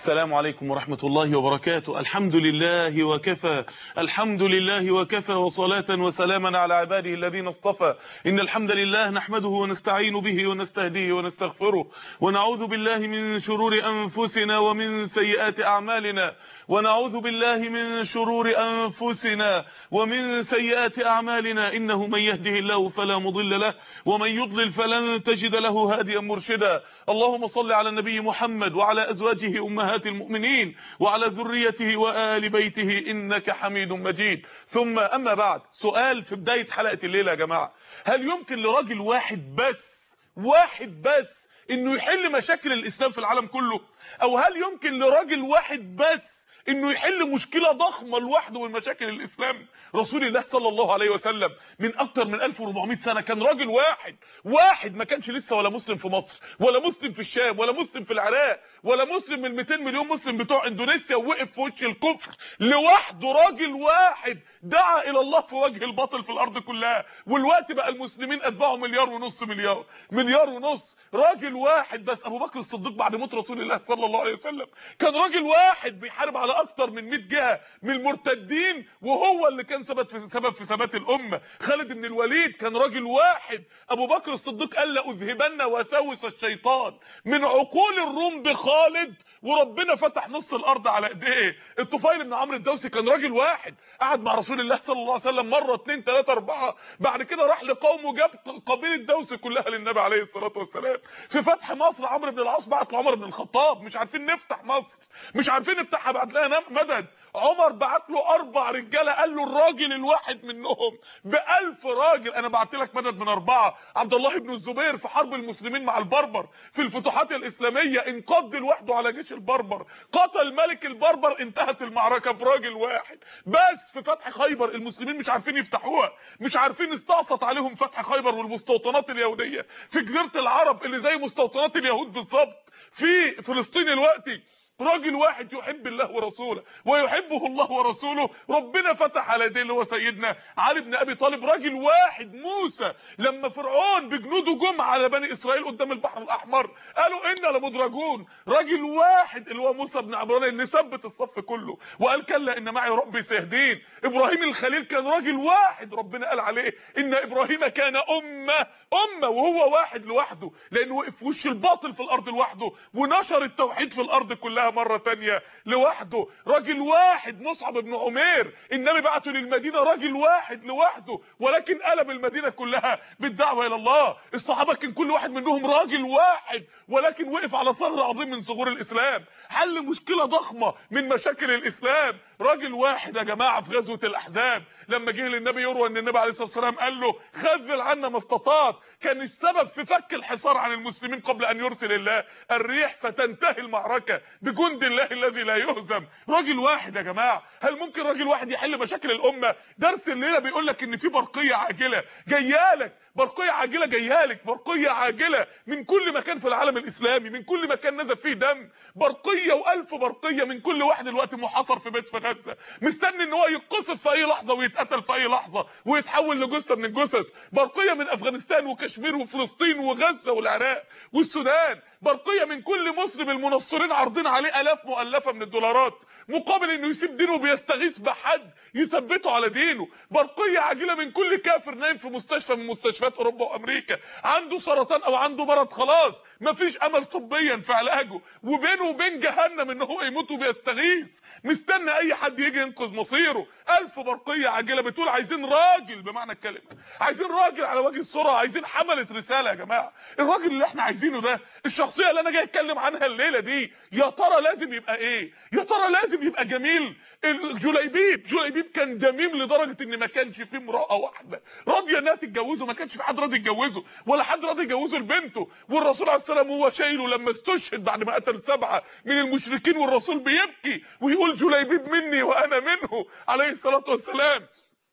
السلام عليكم ورحمة الله وبركاته الحمد لله وكفى الحمد لله وكفى وصلاة وسلاما على عباده الذين اصطفى إن الحمد لله نحمده ونستعين به ونستهديه ونستغفره ونعوذ بالله من شرور أنفسنا ومن سيئات أعمالنا ونعوذ بالله من شرور أنفسنا ومن سيئات أعمالنا إنه من يهده الله فلا مضل له ومن يضلل فلن تجد له هاديا مرشدا اللهم صل على النبي محمد وعلى أزواجه أمهات المؤمنين وعلى ذريته وآل بيته إنك حميد مجيد ثم أما بعد سؤال في بداية حلقة الليلة يا جماعة هل يمكن لراجل واحد بس واحد بس انه يحل مشاكل الاسلام في العالم كله او هل يمكن لراجل واحد بس انه يحل مشكله ضخمه لوحده من مشاكل الاسلام رسول الله صلى الله عليه وسلم من اكتر من 1400 سنه كان راجل واحد واحد ما كانش لسه ولا مسلم في مصر ولا مسلم في الشام ولا مسلم في العراق ولا مسلم من 200 مليون مسلم بتوع اندونيسيا ووقف في وش الكفر لوحده راجل واحد دعا الى الله في وجه الباطل في الارض كلها والوقت بقى المسلمين اتباعوا مليار ونص مليار مليار ونص راجل واحد بس ابو بكر الصديق بعد موت رسول الله صلى الله عليه وسلم كان راجل واحد بيحارب على اكتر من 100 جهه من المرتدين وهو اللي كان سبب في سبب في ثبات الامه خالد بن الوليد كان راجل واحد ابو بكر الصديق قال لاذهبن وسوس الشيطان من عقول الروم بخالد وربنا فتح نص الارض على ايديه الطفيل بن عمرو الدوسي كان راجل واحد قعد مع رسول الله صلى الله عليه وسلم مره اثنين ثلاثه اربعه بعد كده راح لقومه جاب قبيله الدوس كلها للنبي عليه الصلاه والسلام في فتح مصر عمرو بن العاص بعت لعمر بن الخطاب مش عارفين نفتح مصر مش عارفين نفتحها بعد لها مدد عمر بعت له اربع رجاله قال له الراجل الواحد منهم بألف راجل انا بعت لك مدد من اربعه عبد الله بن الزبير في حرب المسلمين مع البربر في الفتوحات الاسلاميه انقض لوحده على جيش البربر قتل ملك البربر انتهت المعركه براجل واحد بس في فتح خيبر المسلمين مش عارفين يفتحوها مش عارفين استعصت عليهم فتح خيبر والمستوطنات اليهوديه في جزيره العرب اللي زي مستوطنات اليهود بالظبط في فلسطين الوقتي راجل واحد يحب الله ورسوله ويحبه الله ورسوله ربنا فتح على يديه اللي هو سيدنا علي بن ابي طالب راجل واحد موسى لما فرعون بجنوده جم على بني اسرائيل قدام البحر الاحمر قالوا انا لمدرجون راجل واحد اللي هو موسى بن عمران اللي ثبت الصف كله وقال كلا ان معي ربي سيهدين ابراهيم الخليل كان راجل واحد ربنا قال عليه ان ابراهيم كان امه امه وهو واحد لوحده لانه وقف في وش الباطل في الارض لوحده ونشر التوحيد في الارض كلها مرة تانية لوحده راجل واحد مصعب بن عمير النبي بعته للمدينة راجل واحد لوحده ولكن قلب المدينة كلها بالدعوة الى الله الصحابة كان كل واحد منهم راجل واحد ولكن وقف على ثغر عظيم من ثغور الاسلام حل مشكلة ضخمة من مشاكل الاسلام راجل واحد يا جماعة في غزوة الاحزاب لما جه للنبي يروى ان النبي عليه الصلاة والسلام قال له خذل عنا ما استطعت كان السبب في فك الحصار عن المسلمين قبل ان يرسل الله الريح فتنتهي المعركة بجند الله الذي لا يهزم راجل واحد يا جماعه هل ممكن راجل واحد يحل مشاكل الامه درس الليله بيقول لك ان في برقيه عاجله جايه لك برقيه عاجله جايه لك برقيه عاجله من كل مكان في العالم الاسلامي من كل مكان نزل فيه دم برقيه والف برقيه من كل واحد دلوقتي محاصر في بيت في غزه مستني ان هو يتقصف في اي لحظه ويتقتل في اي لحظه ويتحول لجثه من الجثث برقيه من افغانستان وكشمير وفلسطين وغزه والعراق والسودان برقيه من كل مسلم المنصرين عارضين عليه الاف مؤلفه من الدولارات مقابل انه يسيب دينه وبيستغيث بحد يثبته على دينه برقيه عاجله من كل كافر نايم في مستشفى من مستشفيات اوروبا وامريكا عنده سرطان او عنده مرض خلاص مفيش امل طبيا في علاجه وبينه وبين جهنم ان هو يموت وبيستغيث مستني اي حد يجي ينقذ مصيره الف برقيه عاجله بتقول عايزين راجل بمعنى الكلمه عايزين راجل على وجه السرعه عايزين حمله رساله يا جماعه الراجل اللي احنا عايزينه ده الشخصيه اللي انا جاي اتكلم عنها الليله دي يا ترى لازم يبقى ايه يا ترى لازم يبقى جميل جليبيب جليبيب كان جميل لدرجه ان ما كانش فيه امراه واحده راضيه انها تتجوزه ما كانش في حد راضي يتجوزه ولا حد راضي يجوزه لبنته والرسول عليه السلام هو شايله لما استشهد بعد ما قتل سبعه من المشركين والرسول بيبكي ويقول جليبيب مني وانا منه عليه الصلاه والسلام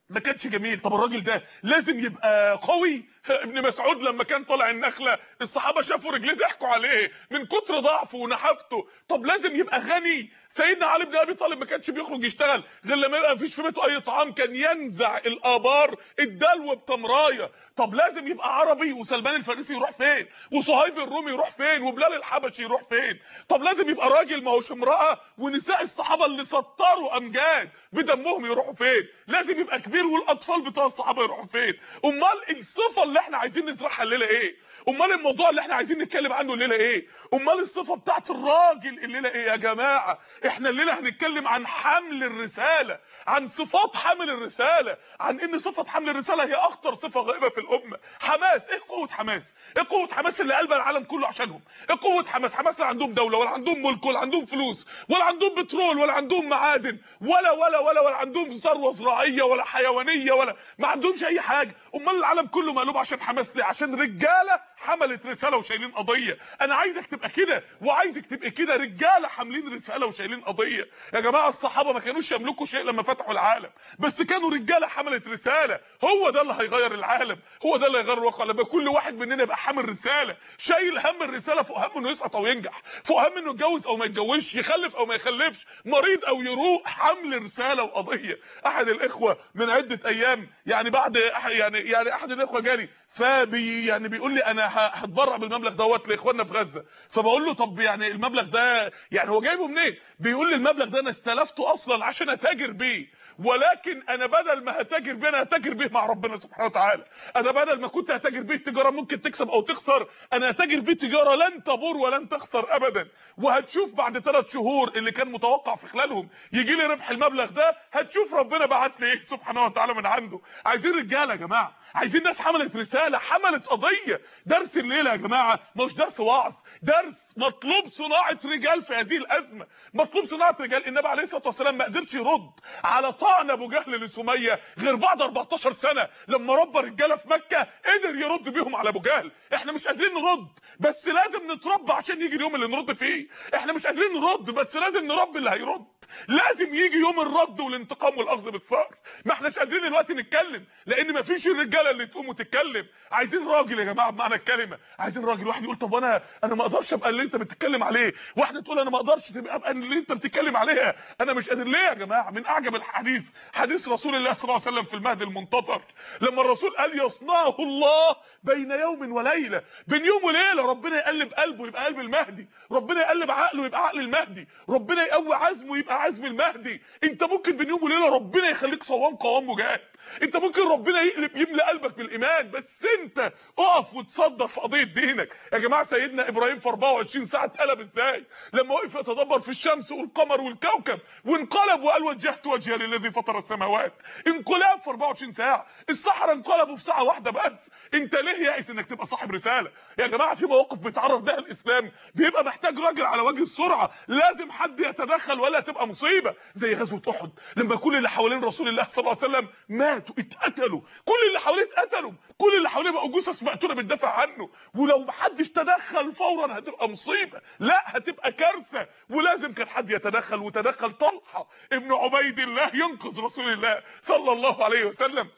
ما كانش جميل طب الراجل ده لازم يبقى قوي ابن مسعود لما كان طالع النخله الصحابه شافوا رجليه ضحكوا عليه من كتر ضعفه ونحافته طب لازم يبقى غني سيدنا علي بن ابي طالب ما كانش بيخرج يشتغل غير لما يبقى مفيش في بيته اي طعام كان ينزع الابار الدلو بتمرايه طب لازم يبقى عربي وسلمان الفارسي يروح فين وصهيب الرومي يروح فين وبلال الحبشي يروح فين طب لازم يبقى راجل ما هوش امراه ونساء الصحابه اللي سطروا امجاد بدمهم يروحوا فين لازم يبقى كبير والاطفال بتوع الصحابه يروحوا فين امال الصفه اللي احنا عايزين نزرعها الليله ايه امال الموضوع اللي احنا عايزين نتكلم عنه الليله ايه امال الصفه بتاعت الراجل الليله ايه يا جماعه احنا الليله هنتكلم عن حمل الرساله عن صفات حمل الرساله عن ان صفه حمل الرساله هي اخطر صفه غائبه في الامه حماس ايه قوه حماس ايه قوه حماس اللي قلب العالم كله عشانهم ايه قوه حماس حماس لا عندهم دوله ولا عندهم ملك ولا عندهم فلوس ولا عندهم بترول ولا عندهم معادن ولا ولا ولا ولا عندهم ثروه زراعيه ولا حيوانيه ولا ما عندهمش اي حاجه امال العالم كله مقلوب عشان حماس ليه عشان رجاله حملت رساله وشايلين قضيه انا عايزك تبقى كده وعايزك تبقى كده رجاله حاملين رساله وشايلين قضيه يا جماعه الصحابه ما كانوش يملكوا شيء لما فتحوا العالم بس كانوا رجاله حملت رساله هو ده اللي هيغير العالم هو ده اللي هيغير الواقع لما كل واحد مننا يبقى حامل رساله شايل هم الرساله فوق هم انه يسقط او ينجح فوق هم انه يتجوز او ما يتجوزش يخلف او ما يخلفش مريض او يروق حمل رساله وقضيه احد الاخوه من عده ايام يعني بعد يعني يعني احد الاخوه جالي فبي يعني بيقول لي انا هتبرع بالمبلغ دوت لاخواننا في غزه فبقول له طب يعني المبلغ ده يعني هو جايبه منين بيقول لي المبلغ ده انا استلفته اصلا عشان اتاجر بيه ولكن انا بدل ما هتاجر بيه انا هتاجر بيه مع ربنا سبحانه وتعالى انا بدل ما كنت هتاجر بيه تجاره ممكن تكسب او تخسر انا هتاجر بيه تجاره لن تبور ولن تخسر ابدا وهتشوف بعد ثلاث شهور اللي كان متوقع في خلالهم يجي لي ربح المبلغ ده هتشوف ربنا بعت لي ايه سبحانه وتعالى من عنده عايزين رجاله يا جماعه عايزين ناس حملت رساله حملت قضيه درس الليله يا جماعه مش درس وعظ درس مطلوب صناعه رجال في هذه الازمه مطلوب صناعه رجال النبي عليه الصلاه والسلام ما قدرش يرد على طعن ابو جهل لسميه غير بعد 14 سنه لما ربى رجاله في مكه قدر يرد بيهم على ابو جهل احنا مش قادرين نرد بس لازم نتربى عشان يجي اليوم اللي نرد فيه احنا مش قادرين نرد بس لازم نربي اللي هيرد لازم يجي يوم الرد والانتقام والاخذ بالثار ما احناش قادرين دلوقتي نتكلم لان ما فيش الرجاله اللي تقوم وتتكلم عايزين راجل يا جماعه بمعنى الكلمه عايزين راجل واحد يقول طب وانا انا ما اقدرش ابقى اللي انت بتتكلم عليه واحده تقول انا ما اقدرش تبقى ابقى اللي انت بتتكلم عليها انا مش قادر ليه يا جماعه من اعجب الحديث حديث رسول الله صلى الله عليه وسلم في المهد المنتظر لما الرسول قال يصنعه الله بين يوم وليله بين يوم وليله ربنا يقلب قلبه يبقى قلب المهدي ربنا يقلب عقله يبقى عقل المهدي ربنا يقوي عزمه يبقى عزم المهدي انت ممكن بين يوم وليله ربنا يخليك صوام قوام مجاهد انت ممكن ربنا يقلب يملى قلبك بالايمان بس انت اقف وتصدر في قضيه دينك يا جماعه سيدنا ابراهيم في 24 ساعه اتقلب ازاي لما وقف يتدبر في الشمس والقمر والكوكب وانقلب وقال وجهت وجهي للذي فطر السماوات انقلاب في 24 ساعه الصحراء انقلبوا في ساعه واحده بس انت ليه يائس انك تبقى صاحب رساله يا جماعه في مواقف بيتعرض لها الاسلام بيبقى محتاج راجل على وجه السرعه لازم حد يتدخل ولا تبقى مصيبه زي غزوه احد لما كل اللي حوالين رسول الله صلى الله عليه وسلم ماتوا اتقتلوا كل اللي حواليه اتقتلوا كل اللي حواليه بقوا جثث مقتوله بتدافع عنه ولو محدش تدخل فورا هتبقى مصيبه لا هتبقى كارثه ولازم كان حد يتدخل وتدخل طلحه ابن عبيد الله ينقذ رسول الله صلى الله عليه وسلم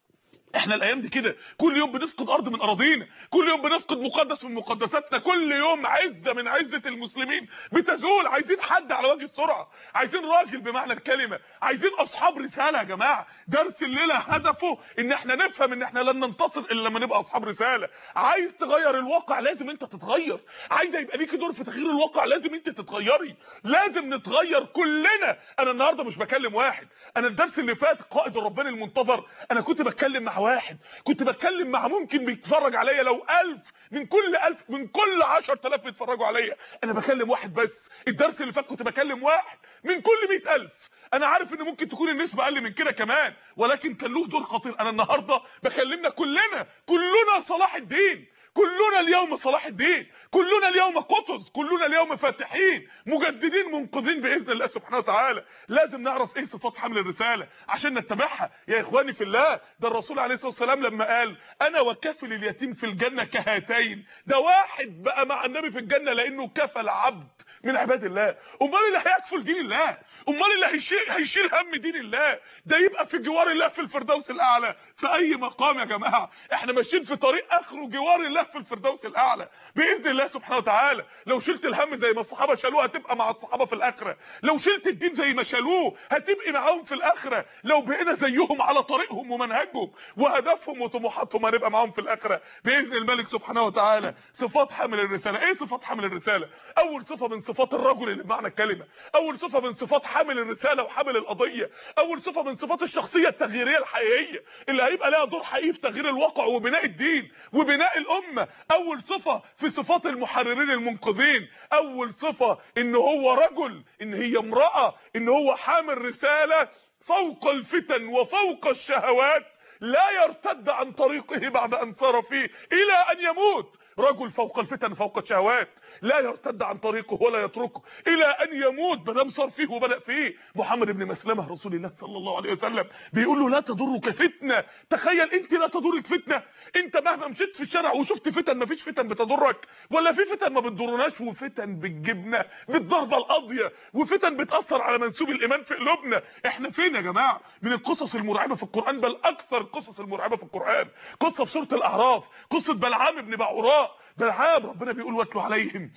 احنا الايام دي كده كل يوم بنفقد ارض من اراضينا كل يوم بنفقد مقدس من مقدساتنا كل يوم عزه من عزه المسلمين بتزول عايزين حد على وجه السرعه عايزين راجل بمعنى الكلمه عايزين اصحاب رساله يا جماعه درس الليله هدفه ان احنا نفهم ان احنا لن ننتصر الا لما نبقى اصحاب رساله عايز تغير الواقع لازم انت تتغير عايز يبقى ليك دور في تغيير الواقع لازم انت تتغيري لازم نتغير كلنا انا النهارده مش بكلم واحد انا الدرس اللي فات القائد الرباني المنتظر انا كنت بتكلم مع واحد كنت بتكلم مع ممكن بيتفرج عليا لو ألف من كل ألف من كل 10000 بيتفرجوا عليا انا بكلم واحد بس الدرس اللي فات كنت بكلم واحد من كل 100000 انا عارف ان ممكن تكون النسبه اقل من كده كمان ولكن كان له دور خطير انا النهارده بكلمنا كلنا كلنا صلاح الدين كلنا اليوم صلاح الدين كلنا اليوم قطز كلنا اليوم فاتحين مجددين منقذين باذن الله سبحانه وتعالى لازم نعرف ايه صفات حمل الرساله عشان نتبعها يا اخواني في الله ده الرسول عليه الصلاه والسلام لما قال انا وكفل اليتيم في الجنه كهاتين ده واحد بقى مع النبي في الجنه لانه كفل عبد من عباد الله امال اللي هيكفل دين الله امال اللي هيشيل هيشيل هم دين الله ده يبقى في جوار الله في الفردوس الاعلى في اي مقام يا جماعه احنا ماشيين في طريق اخره جوار الله في الفردوس الاعلى باذن الله سبحانه وتعالى لو شلت الهم زي ما الصحابه شالوه هتبقى مع الصحابه في الاخره لو شلت الدين زي ما شالوه هتبقي معاهم في الاخره لو بقينا زيهم على طريقهم ومنهجهم وهدفهم وطموحاتهم هنبقى معاهم في الاخره باذن الملك سبحانه وتعالى صفات حامل الرساله ايه صفات حامل الرساله اول صفه من صفات الرجل اللي بمعنى الكلمه اول صفه من صفات حامل الرساله وحامل القضيه اول صفه من صفات الشخصيه التغييريه الحقيقيه اللي هيبقى لها دور حقيقي في تغيير الواقع وبناء الدين وبناء الامه اول صفه في صفات المحررين المنقذين اول صفه ان هو رجل ان هي امراه ان هو حامل رساله فوق الفتن وفوق الشهوات لا يرتد عن طريقه بعد ان سار فيه الى ان يموت رجل فوق الفتن فوق الشهوات لا يرتد عن طريقه ولا يتركه الى ان يموت ما دام صار فيه وبدا فيه محمد بن مسلمه رسول الله صلى الله عليه وسلم بيقول له لا تضرك فتنه تخيل انت لا تضرك فتنه انت مهما مشيت في الشارع وشفت فتن ما فيش فتن بتضرك ولا في فتن ما بتضرناش وفتن بتجيبنا بالضربه القاضيه وفتن بتاثر على منسوب الايمان في قلوبنا احنا فين يا جماعه من القصص المرعبه في القران بل اكثر القصص المرعبه في القران قصه في سوره الاعراف قصه بلعام بن بعوراء بلعام ربنا بيقول واتلو عليهم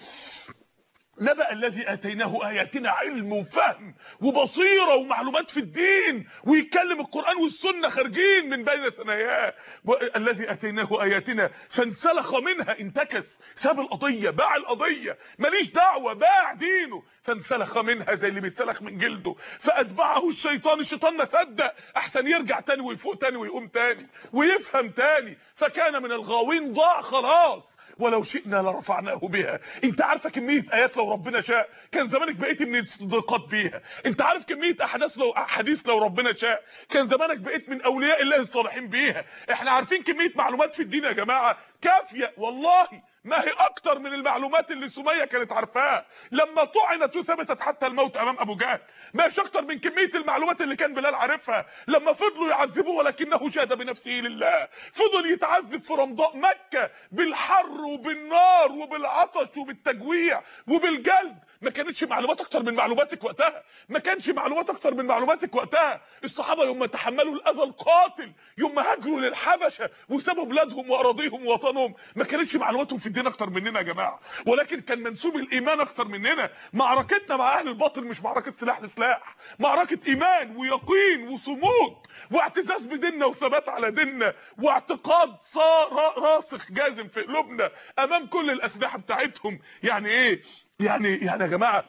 نبأ الذي اتيناه اياتنا علم وفهم وبصيره ومعلومات في الدين ويتكلم القران والسنه خارجين من بين ثناياه الذي اتيناه اياتنا فانسلخ منها انتكس ساب القضيه باع القضيه ماليش دعوه باع دينه فانسلخ منها زي اللي بيتسلخ من جلده فاتبعه الشيطان الشيطان ما صدق احسن يرجع تاني ويفوق تاني ويقوم تاني ويفهم تاني فكان من الغاوين ضاع خلاص ولو شئنا لرفعناه بها انت عارفه كميه ايات لو ربنا شاء كان زمانك بقيت من الصديقات بيها انت عارف كميه احداث لو احاديث لو ربنا شاء كان زمانك بقيت من اولياء الله الصالحين بيها احنا عارفين كميه معلومات في الدين يا جماعه كافيه والله ما هي اكتر من المعلومات اللي سميه كانت عارفاها لما طعنت وثبتت حتى الموت امام ابو جهل ما هيش اكتر من كميه المعلومات اللي كان بلال عارفها لما فضلوا يعذبوه ولكنه شهد بنفسه لله فضل يتعذب في رمضاء مكه بالحر وبالنار وبالعطش وبالتجويع وبالجلد ما كانتش معلومات اكتر من معلوماتك وقتها ما كانش معلومات اكتر من معلوماتك وقتها الصحابه يوم ما تحملوا الاذى القاتل يوم ما هاجروا للحبشه وسابوا بلادهم واراضيهم ووطنهم ما كانتش معلوماتهم في الدين اكتر مننا يا جماعه ولكن كان منسوب الايمان اكتر مننا معركتنا مع اهل الباطل مش معركه سلاح لسلاح معركه ايمان ويقين وصمود واعتزاز بديننا وثبات على ديننا واعتقاد صار راسخ جازم في قلوبنا امام كل الاسلحه بتاعتهم يعني ايه يعني يعني يا جماعه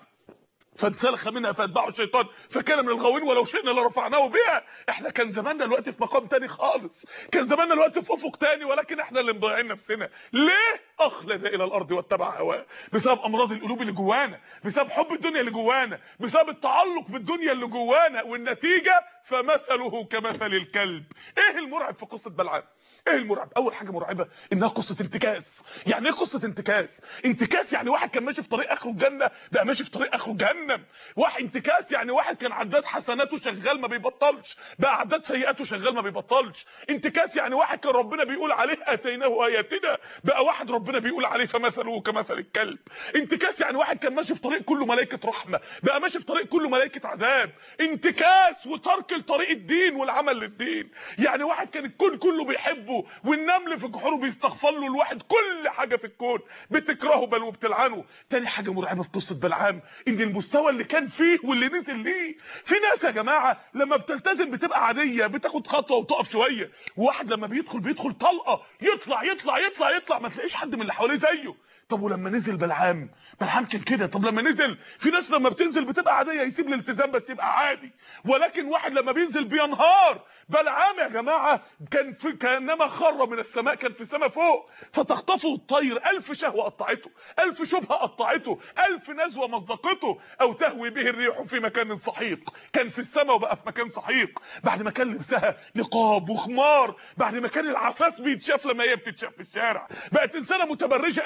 فانسلخ منها فاتبعه الشيطان فكان من الغاوين ولو شئنا لرفعناه بها احنا كان زماننا الوقت في مقام تاني خالص كان زماننا الوقت في افق تاني ولكن احنا اللي مضيعين نفسنا ليه اخلد الى الارض واتبع هواه بسبب امراض القلوب اللي جوانا بسبب حب الدنيا اللي جوانا بسبب التعلق بالدنيا اللي جوانا والنتيجه فمثله كمثل الكلب ايه المرعب في قصه بلعام ايه المرعب اول حاجه مرعبه انها قصه انتكاس يعني ايه قصه انتكاس انتكاس يعني واحد كان ماشي في طريق اخره الجنه بقى ماشي في طريق اخره جهنم واحد انتكاس يعني واحد كان عداد حسناته شغال ما بيبطلش بقى عداد سيئاته شغال ما بيبطلش انتكاس يعني واحد كان ربنا بيقول عليه اتيناه اياتنا بقى واحد ربنا بيقول عليه فمثله كمثل الكلب انتكاس يعني واحد كان ماشي في طريق كله ملائكه رحمه بقى ماشي في طريق كله ملائكه عذاب انتكاس وترك لطريق الدين والعمل للدين يعني واحد كان الكون كله بيحبه والنمل في جحوره بيستغفر له الواحد كل حاجه في الكون بتكرهه بل وبتلعنه تاني حاجه مرعبه في قصه بلعام ان المستوى اللي كان فيه واللي نزل ليه في ناس يا جماعه لما بتلتزم بتبقى عاديه بتاخد خطوه وتقف شويه وواحد لما بيدخل بيدخل طلقه يطلع يطلع يطلع يطلع ما تلاقيش حد من اللي حواليه زيه طب ولما نزل بلعام بلعام كان كده طب لما نزل في ناس لما بتنزل بتبقى عاديه يسيب الالتزام بس يبقى عادي ولكن واحد لما بينزل بينهار بلعام يا جماعه كان في كانما خر من السماء كان في السماء فوق فتخطفه الطير ألف شهوه قطعته ألف شبهه قطعته ألف نزوه مزقته او تهوي به الريح في مكان سحيق كان في السماء وبقى في مكان سحيق بعد ما كان لبسها نقاب وخمار بعد ما كان العفاف بيتشاف لما هي بتتشاف في الشارع بقت انسانه متبرجه ايه اللي نزل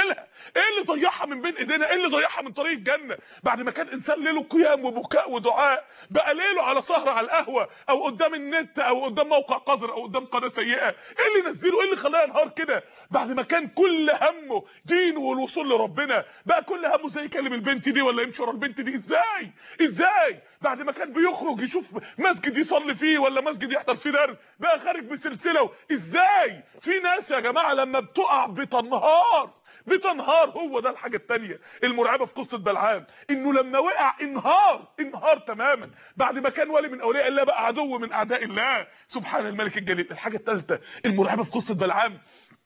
نزلها ايه اللي ضيعها من بين ايدينا ايه اللي ضيعها من طريق الجنه بعد ما كان انسان ليله قيام وبكاء ودعاء بقى ليله على سهره على القهوه او قدام النت او قدام موقع قذر او قدام قناه سيئه ايه اللي نزله ايه اللي خلاه ينهار كده بعد ما كان كل همه دينه والوصول لربنا بقى كل همه زي يكلم البنت دي ولا يمشي ورا البنت دي ازاي ازاي بعد ما كان بيخرج يشوف مسجد يصلي فيه ولا مسجد يحضر فيه درس بقى خارج بسلسله ازاي في ناس يا جماعه لما بتقع بتنهار بتنهار هو ده الحاجه الثانيه المرعبه في قصه بلعام انه لما وقع انهار انهار تماما بعد ما كان ولي من اولياء الله بقى عدو من اعداء الله سبحان الملك الجليل الحاجه الثالثه المرعبه في قصه بلعام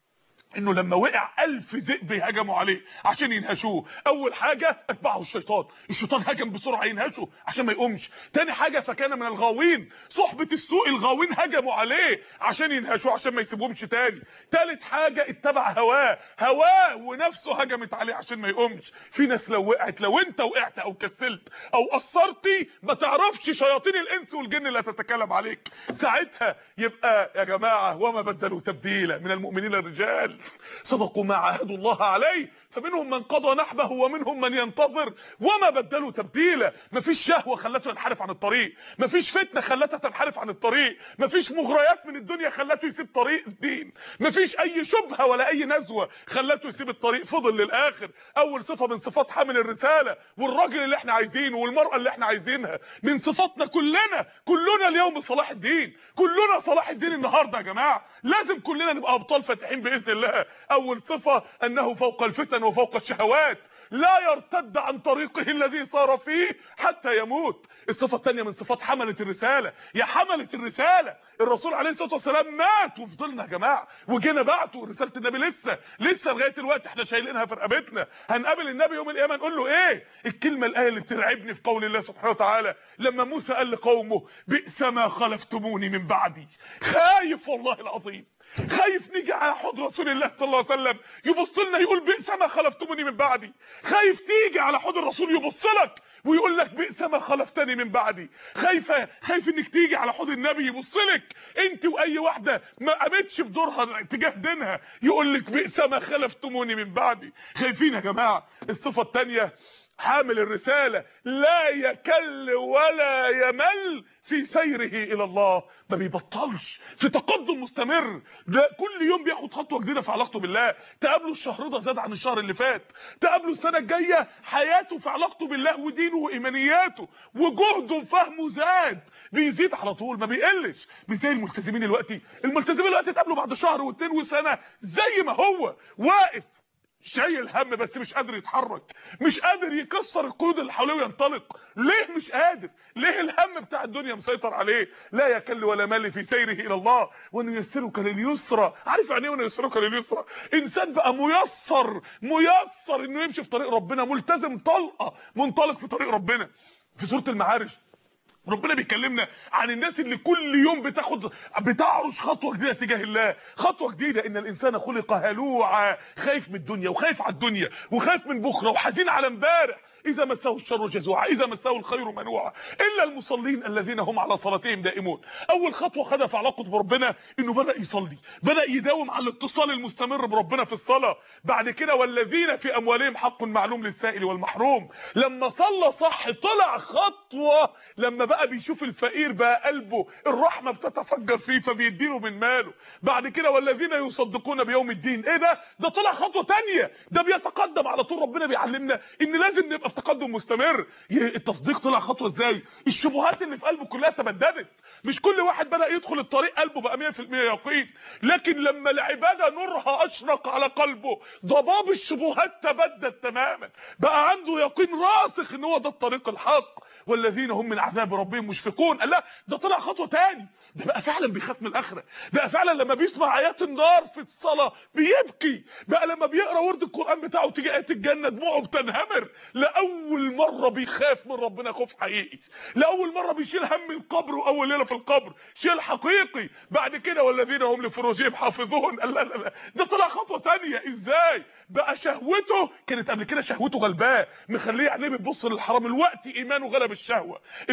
انه لما وقع ألف ذئب هجموا عليه عشان ينهشوه اول حاجه اتبعه الشيطان الشيطان هجم بسرعه ينهشه عشان ما يقومش تاني حاجه فكان من الغاوين صحبه السوء الغاوين هجموا عليه عشان ينهشوه عشان ما يسيبهمش تاني تالت حاجه اتبع هواه هواه ونفسه هجمت عليه عشان ما يقومش في ناس لو وقعت لو انت وقعت او كسلت او قصرتي ما تعرفش شياطين الانس والجن اللي هتتكلم عليك ساعتها يبقى يا جماعه وما بدلوا تبديلا من المؤمنين الرجال صدقوا ما عاهدوا الله عليه فمنهم من قضى نحبه ومنهم من ينتظر وما بدلوا تبديلا مفيش شهوه خلته ينحرف عن الطريق مفيش فتنه خلتها تنحرف عن الطريق مفيش مغريات من الدنيا خلته يسيب طريق الدين مفيش اي شبهه ولا اي نزوه خلته يسيب الطريق فضل للاخر اول صفه من صفات حامل الرساله والراجل اللي احنا عايزينه والمراه اللي احنا عايزينها من صفاتنا كلنا كلنا اليوم صلاح الدين كلنا صلاح الدين النهارده يا جماعه لازم كلنا نبقى ابطال فاتحين باذن الله اول صفه انه فوق الفتن وفوق الشهوات لا يرتد عن طريقه الذي صار فيه حتى يموت الصفه الثانيه من صفات حمله الرساله يا حمله الرساله الرسول عليه الصلاه والسلام مات وفضلنا يا جماعه وجينا بعته رساله النبي لسه لسه لغايه الوقت احنا شايلينها في رقبتنا هنقابل النبي يوم القيامه نقول له ايه الكلمه الايه اللي بترعبني في قول الله سبحانه وتعالى لما موسى قال لقومه بئس ما خلفتموني من بعدي خايف والله العظيم خايف نيجي على حوض رسول الله صلى الله عليه وسلم يبص لنا يقول بئس ما خلفتموني من بعدي خايف تيجي على حوض الرسول يبص لك ويقول لك بئس ما خلفتني من بعدي خايفه خايف انك تيجي على حوض النبي يبص لك انت واي واحده ما قامتش بدورها تجاه دينها يقول لك بئس ما خلفتموني من بعدي خايفين يا جماعه الصفه الثانيه حامل الرسالة لا يكل ولا يمل في سيره إلى الله ما بيبطلش في تقدم مستمر ده كل يوم بياخد خطوة جديدة في علاقته بالله تقابله الشهر ده زاد عن الشهر اللي فات تقابله السنة الجاية حياته في علاقته بالله ودينه وإيمانياته وجهده وفهمه زاد بيزيد على طول ما بيقلش مش زي الملتزمين الوقتي الملتزمين الوقتي تقابله بعد شهر واثنين وسنة زي ما هو واقف شايل هم بس مش قادر يتحرك مش قادر يكسر القيود اللي حواليه وينطلق ليه مش قادر ليه الهم بتاع الدنيا مسيطر عليه لا يكل ولا مال في سيره الى الله ونيسرك لليسرى عارف يعني ايه ونيسرك لليسرى انسان بقى ميسر ميسر انه يمشي في طريق ربنا ملتزم طلقه منطلق في طريق ربنا في سوره المعارج ربنا بيكلمنا عن الناس اللي كل يوم بتاخد بتعرج خطوه جديده تجاه الله خطوه جديده ان الانسان خلق هلوعا خايف من الدنيا وخايف على الدنيا وخايف من بكره وحزين على امبارح اذا مسه الشر جزوعا اذا مسه الخير منوعا الا المصلين الذين هم على صلاتهم دائمون اول خطوه خدها في علاقته بربنا انه بدا يصلي بدا يداوم على الاتصال المستمر بربنا في الصلاه بعد كده والذين في اموالهم حق معلوم للسائل والمحروم لما صلى صح طلع خطوه لما بقى بيشوف الفقير بقى قلبه الرحمه بتتفجر فيه فبيديله من ماله بعد كده والذين يصدقون بيوم الدين ايه ده ده طلع خطوه تانية ده بيتقدم على طول ربنا بيعلمنا ان لازم نبقى في تقدم مستمر التصديق طلع خطوه ازاي الشبهات اللي في قلبه كلها تبددت مش كل واحد بدا يدخل الطريق قلبه بقى 100% يقين لكن لما العباده نورها اشرق على قلبه ضباب الشبهات تبدد تماما بقى عنده يقين راسخ ان هو ده الطريق الحق والذين هم من عذاب ربهم مشفقون قال لا ده طلع خطوه تاني ده بقى فعلا بيخاف من الاخره بقى فعلا لما بيسمع ايات النار في الصلاه بيبكي بقى لما بيقرا ورد القران بتاعه تيجي ايات الجنه دموعه بتنهمر لاول مره بيخاف من ربنا خوف حقيقي لاول مره بيشيل هم القبر واول ليله في القبر شيل حقيقي بعد كده والذين هم لفروجهم حافظون لا لا لا ده طلع خطوه تانية ازاي بقى شهوته كانت قبل كده شهوته غلباه مخليه عينيه بتبص للحرام الوقت ايمانه غلب الشهوه الوقت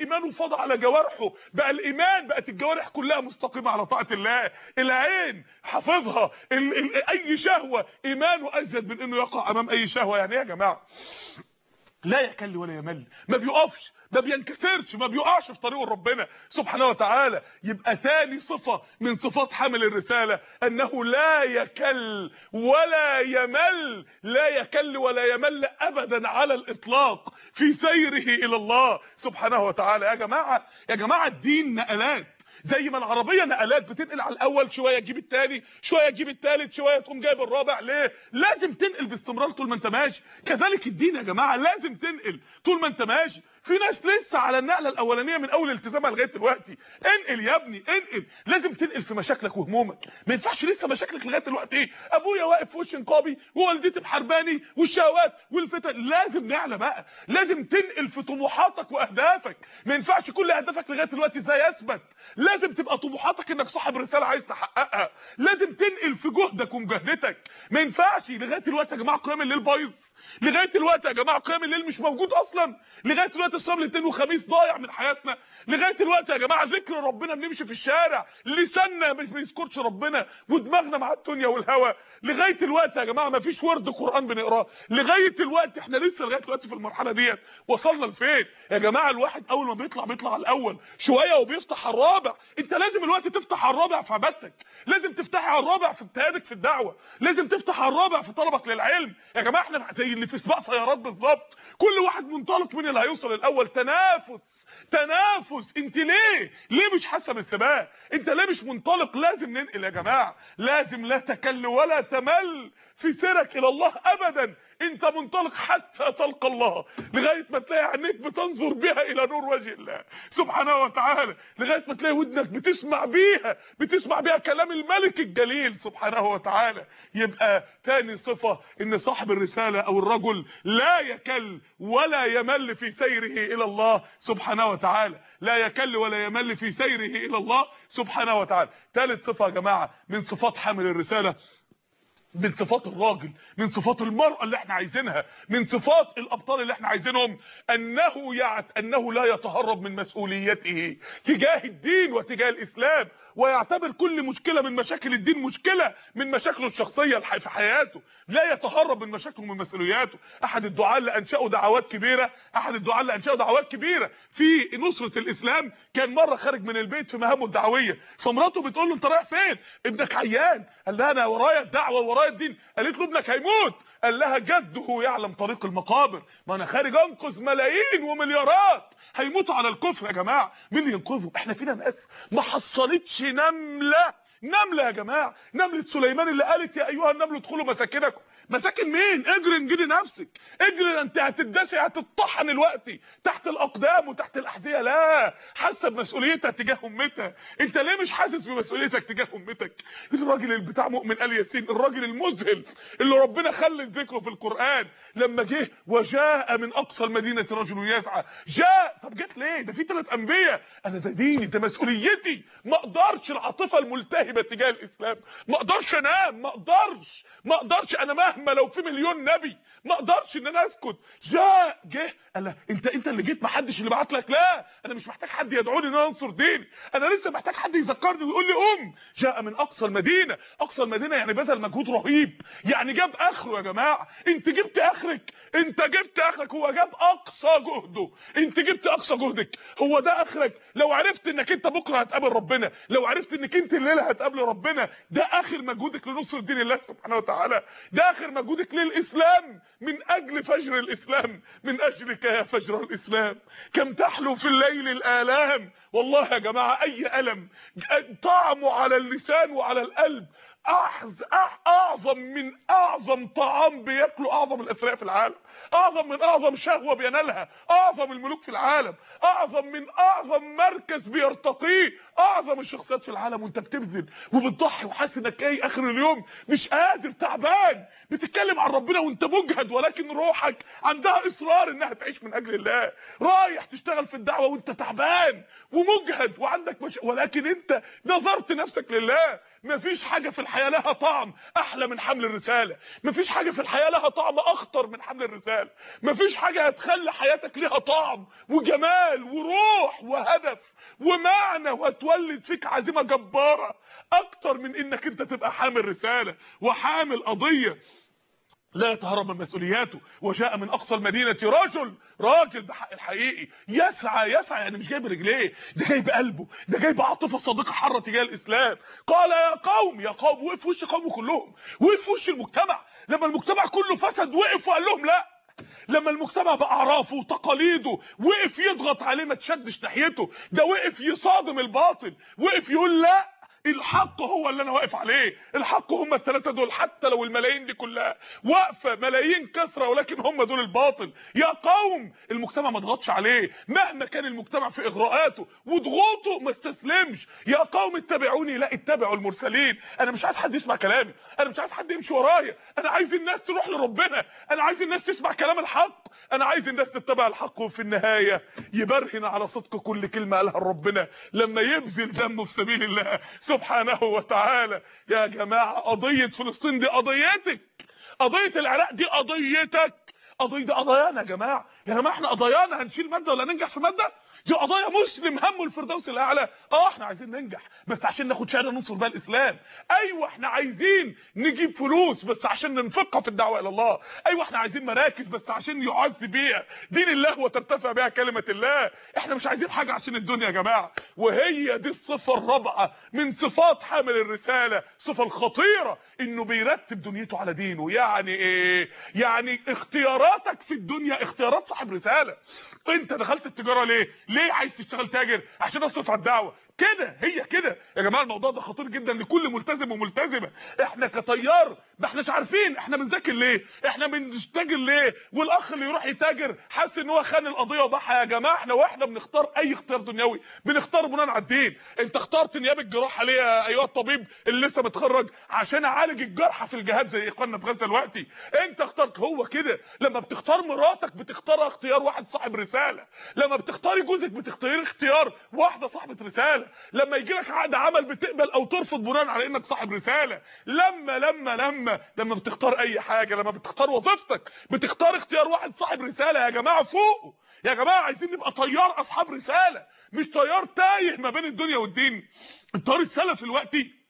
الايمان فاض على جوارحه بقى الايمان بقت الجوارح كلها مستقيمه على طاعه الله العين حافظها ال ال اي شهوه ايمانه ازيد من انه يقع امام اي شهوه يعني ايه يا جماعه لا يكل ولا يمل ما بيقفش ما بينكسرش ما بيقعش في طريق ربنا سبحانه وتعالى يبقى تاني صفة من صفات حامل الرسالة انه لا يكل ولا يمل لا يكل ولا يمل ابدا على الاطلاق في سيره الى الله سبحانه وتعالى يا جماعة يا جماعة الدين نقلات زي ما العربيه نقلات بتنقل على الاول شويه تجيب الثاني شويه تجيب الثالث شويه تقوم جايب الرابع ليه لازم تنقل باستمرار طول ما انت ماشي كذلك الدين يا جماعه لازم تنقل طول ما انت ماشي في ناس لسه على النقله الاولانيه من اول التزامها لغايه دلوقتي انقل يا ابني انقل لازم تنقل في مشاكلك وهمومك ما ينفعش لسه مشاكلك لغايه دلوقتي ايه ابويا واقف في وش نقابي ووالدتي محارباني والشهوات والفتن لازم نعلى بقى لازم تنقل في طموحاتك واهدافك ما ينفعش كل اهدافك لغايه دلوقتي ازاي يثبت لازم تبقى طموحاتك انك صاحب رساله عايز تحققها لازم تنقل في جهدك ومجاهدتك ما ينفعش لغايه دلوقتي يا جماعه قيام الليل بايظ لغايه دلوقتي يا جماعه قيام الليل مش موجود اصلا لغايه دلوقتي الصيام الاثنين وخميس ضايع من حياتنا لغايه دلوقتي يا جماعه ذكر ربنا بنمشي في الشارع لساننا مش بيذكرش ربنا ودماغنا مع الدنيا والهوى لغايه دلوقتي يا جماعه ما فيش ورد قران بنقراه لغايه دلوقتي احنا لسه لغايه دلوقتي في المرحله ديت وصلنا لفين يا جماعه الواحد اول ما بيطلع بيطلع على الاول شويه وبيفتح على الرابع انت لازم الوقت تفتح على الرابع في عبادتك لازم تفتحي على الرابع في اجتهادك في الدعوه لازم تفتح على الرابع في طلبك للعلم يا جماعه احنا زي اللي في سباق سيارات بالظبط كل واحد منطلق مين اللي هيوصل الاول تنافس تنافس انت ليه ليه مش حاسه بالسباق انت ليه مش منطلق لازم ننقل يا جماعه لازم لا تكل ولا تمل في سيرك الى الله ابدا انت منطلق حتى تلقى الله لغايه ما تلاقي عينيك بتنظر بها الى نور وجه الله سبحانه وتعالى لغايه ما تلاقي ودنك بتسمع بيها بتسمع بيها كلام الملك الجليل سبحانه وتعالى يبقى تاني صفه ان صاحب الرساله او الرجل لا يكل ولا يمل في سيره الى الله سبحانه وتعالى لا يكل ولا يمل في سيره الى الله سبحانه وتعالى ثالث صفه يا جماعه من صفات حامل الرساله من صفات الراجل من صفات المرأة اللي احنا عايزينها من صفات الأبطال اللي احنا عايزينهم أنه يعت أنه لا يتهرب من مسؤوليته تجاه الدين وتجاه الإسلام ويعتبر كل مشكلة من مشاكل الدين مشكلة من مشاكله الشخصية في حياته لا يتهرب من مشاكله ومن مسؤولياته أحد الدعاة اللي أنشأوا دعوات كبيرة أحد الدعاة اللي أنشأوا دعوات كبيرة في نصرة الإسلام كان مرة خارج من البيت في مهامه الدعوية فمراته بتقول له أنت رايح فين ابنك عيان قال لها أنا ورايا الدعوة ورايا الدين قالت له ابنك هيموت قال لها جده يعلم طريق المقابر ما انا خارج انقذ ملايين ومليارات هيموتوا على الكفر يا جماعه مين اللي ينقذهم احنا فينا ناس ما حصلتش نمله نملة يا جماعة نملة سليمان اللي قالت يا أيها النمل ادخلوا مساكنكم مساكن مين اجري انجلي نفسك اجري انت هتدسي هتطحن الوقت تحت الأقدام وتحت الأحذية لا حاسة بمسؤوليتها تجاه أمتها انت ليه مش حاسس بمسؤوليتك تجاه أمتك الراجل اللي بتاع مؤمن آل ياسين الراجل المذهل اللي ربنا خلد ذكره في القرآن لما جه وجاء من أقصى المدينة رجل يسعى جاء طب جت ليه ده في ثلاث أنبياء أنا ده ديني ده مسؤوليتي ما أقدرش العاطفة الملتهبة تجاه الاسلام ما اقدرش انام ما اقدرش ما اقدرش انا مهما لو في مليون نبي ما اقدرش ان انا اسكت جاء جه قال انت انت اللي جيت ما حدش اللي بعت لك لا انا مش محتاج حد يدعوني ان انا انصر ديني انا لسه محتاج حد يذكرني ويقول لي قوم جاء من اقصى المدينه اقصى المدينه يعني بذل مجهود رهيب يعني جاب اخره يا جماعه انت جبت اخرك انت جبت اخرك هو جاب اقصى جهده انت جبت اقصى جهدك هو ده اخرك لو عرفت انك انت بكره هتقابل ربنا لو عرفت انك انت الليله هتقابل ربنا ده اخر مجهودك لنصر دين الله سبحانه وتعالى ده اخر مجهودك للاسلام من اجل فجر الاسلام من اجلك يا فجر الاسلام كم تحلو في الليل الالام والله يا جماعه اي الم طعمه على اللسان وعلى القلب أحز أح اعظم من اعظم طعام بياكله اعظم الاثرياء في العالم اعظم من اعظم شهوه بينالها اعظم الملوك في العالم اعظم من اعظم مركز بيرتقيه اعظم الشخصيات في العالم وانت بتبذل وبتضحي وحاسس انك ايه اخر اليوم مش قادر تعبان بتتكلم عن ربنا وانت مجهد ولكن روحك عندها اصرار انها تعيش من اجل الله رايح تشتغل في الدعوه وانت تعبان ومجهد وعندك مش... ولكن انت نظرت نفسك لله مفيش حاجه في الحياه الحياه لها طعم احلى من حمل الرساله مفيش حاجه في الحياه لها طعم اخطر من حمل الرساله مفيش حاجه هتخلي حياتك ليها طعم وجمال وروح وهدف ومعنى وهتولد فيك عزيمه جباره اكتر من انك انت تبقى حامل رساله وحامل قضيه لا يتهرب من مسؤولياته وجاء من اقصى المدينه رجل راجل بحق الحقيقي يسعى يسعى يعني مش جاي برجليه ده جاي بقلبه ده جاي بعاطفه صادقه حاره تجاه الاسلام قال يا قوم يا قوم وقف في وش قومه كلهم وقف في وش المجتمع لما المجتمع كله فسد وقف وقال لهم لا لما المجتمع باعرافه وتقاليده وقف يضغط عليه ما تشدش ناحيته ده وقف يصادم الباطل وقف يقول لا الحق هو اللي انا واقف عليه الحق هم الثلاثه دول حتى لو الملايين دي كلها واقفه ملايين كثره ولكن هم دول الباطل يا قوم المجتمع ما ضغطش عليه مهما كان المجتمع في اغراءاته وضغوطه ما استسلمش يا قوم اتبعوني لا اتبعوا المرسلين انا مش عايز حد يسمع كلامي انا مش عايز حد يمشي ورايا انا عايز الناس تروح لربنا انا عايز الناس تسمع كلام الحق انا عايز الناس تتبع الحق وفي النهايه يبرهن على صدق كل كلمه قالها ربنا لما يبذل دمه في سبيل الله سبحانه وتعالى يا جماعه قضيه فلسطين دي قضيتك قضيه العراق دي قضيتك قضيه دي قضايانا يا جماعه يا جماعه احنا قضايانا هنشيل ماده ولا ننجح في ماده دي قضايا مسلم همه الفردوس الاعلى اه احنا عايزين ننجح بس عشان ناخد شهاده ننصر بيها الاسلام ايوه احنا عايزين نجيب فلوس بس عشان ننفقها في الدعوه الى الله ايوه احنا عايزين مراكز بس عشان يعز بيها دين الله وترتفع بها كلمه الله احنا مش عايزين حاجه عشان الدنيا يا جماعه وهي دي الصفه الرابعه من صفات حامل الرساله الصفه الخطيره انه بيرتب دنيته على دينه يعني ايه يعني اختياراتك في الدنيا اختيارات صاحب رساله انت دخلت التجاره ليه ليه عايز تشتغل تاجر عشان اصرف على الدعوه كده هي كده يا جماعه الموضوع ده خطير جدا لكل ملتزم وملتزمه احنا كطيار ما احناش عارفين احنا بنذاكر ليه احنا بنشتغل ليه والاخ اللي يروح يتاجر حاسس ان هو خان القضيه وضحى يا جماعه احنا واحنا بنختار اي اختيار دنيوي بنختار بناء على الدين انت اخترت نيابه الجراحه ليه يا ايها الطبيب اللي لسه متخرج عشان اعالج الجرحى في الجهاد زي اخواننا في غزه دلوقتي انت اخترت هو كده لما بتختار مراتك بتختارها اختيار واحد صاحب رساله لما بتختاري جوزك بتختاري اختيار واحده صاحبه رساله لما يجي لك عقد عمل بتقبل او ترفض بناء على انك صاحب رساله لما لما لما لما بتختار اي حاجه لما بتختار وظيفتك بتختار اختيار واحد صاحب رساله يا جماعه فوقوا يا جماعه عايزين نبقى طيار اصحاب رساله مش طيار تايه ما بين الدنيا والدين الطيار السلفي الوقتي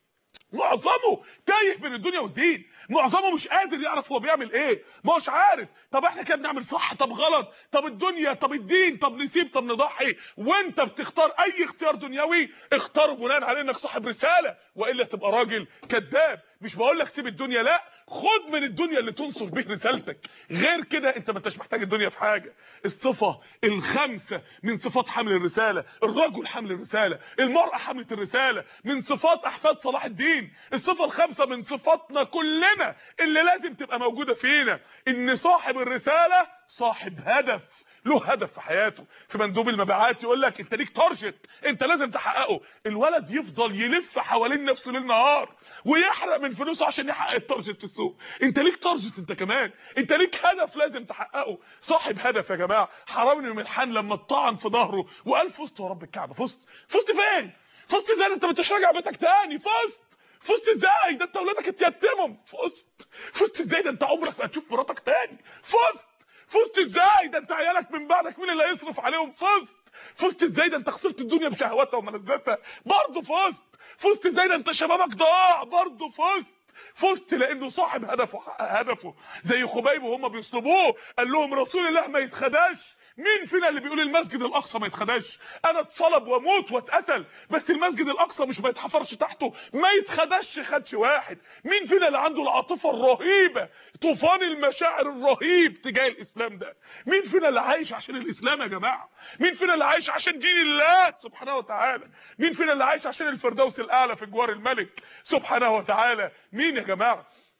معظمه تايه بين الدنيا والدين معظمه مش قادر يعرف هو بيعمل ايه ما هوش عارف طب احنا كده بنعمل صح طب غلط طب الدنيا طب الدين طب نسيب طب نضحي وانت بتختار اي اختيار دنيوي اختاره بناء على انك صاحب رساله والا تبقى راجل كذاب مش بقول لك سيب الدنيا لا خد من الدنيا اللي تنصر به رسالتك غير كده انت ما انتش محتاج الدنيا في حاجه الصفه الخامسه من صفات حمل الرساله الرجل حمل الرساله المراه حمله الرساله من صفات احفاد صلاح الدين الصفه الخامسه من صفاتنا كلنا اللي لازم تبقى موجوده فينا ان صاحب الرساله صاحب هدف له هدف في حياته في مندوب المبيعات يقول لك انت ليك تارجت انت لازم تحققه الولد يفضل يلف حوالين نفسه ليل نهار ويحرق من فلوسه عشان يحقق التارجت في السوق انت ليك تارجت انت كمان انت ليك هدف لازم تحققه صاحب هدف يا جماعه حرام بن ملحان لما اتطعن في ظهره وقال فزت يا رب الكعبه فزت فزت فين فزت ازاي انت ما انتش راجع بيتك تاني فزت فزت ازاي ده انت اولادك اتيتموا فزت فزت ازاي ده انت عمرك ما هتشوف مراتك تاني فزت فزت ازاي ده انت عيالك من بعدك مين اللي هيصرف عليهم فزت فزت ازاي ده انت خسرت الدنيا بشهواتها وملذاتها برضه فزت فزت ازاي ده انت شبابك ضاع برضه فزت فزت لانه صاحب هدفه حقق هدفه زي خبيب وهم بيصلبوه قال لهم رسول الله ما يتخداش مين فينا اللي بيقول المسجد الاقصى ما يتخداش انا اتصلب واموت واتقتل بس المسجد الاقصى مش ما يتحفرش تحته ما يتخدش خدش واحد مين فينا اللي عنده العاطفه الرهيبه طوفان المشاعر الرهيب تجاه الاسلام ده مين فينا اللي عايش عشان الاسلام يا جماعه مين فينا اللي عايش عشان دين الله سبحانه وتعالى مين فينا اللي عايش عشان الفردوس الاعلى في جوار الملك سبحانه وتعالى مين يا جماعه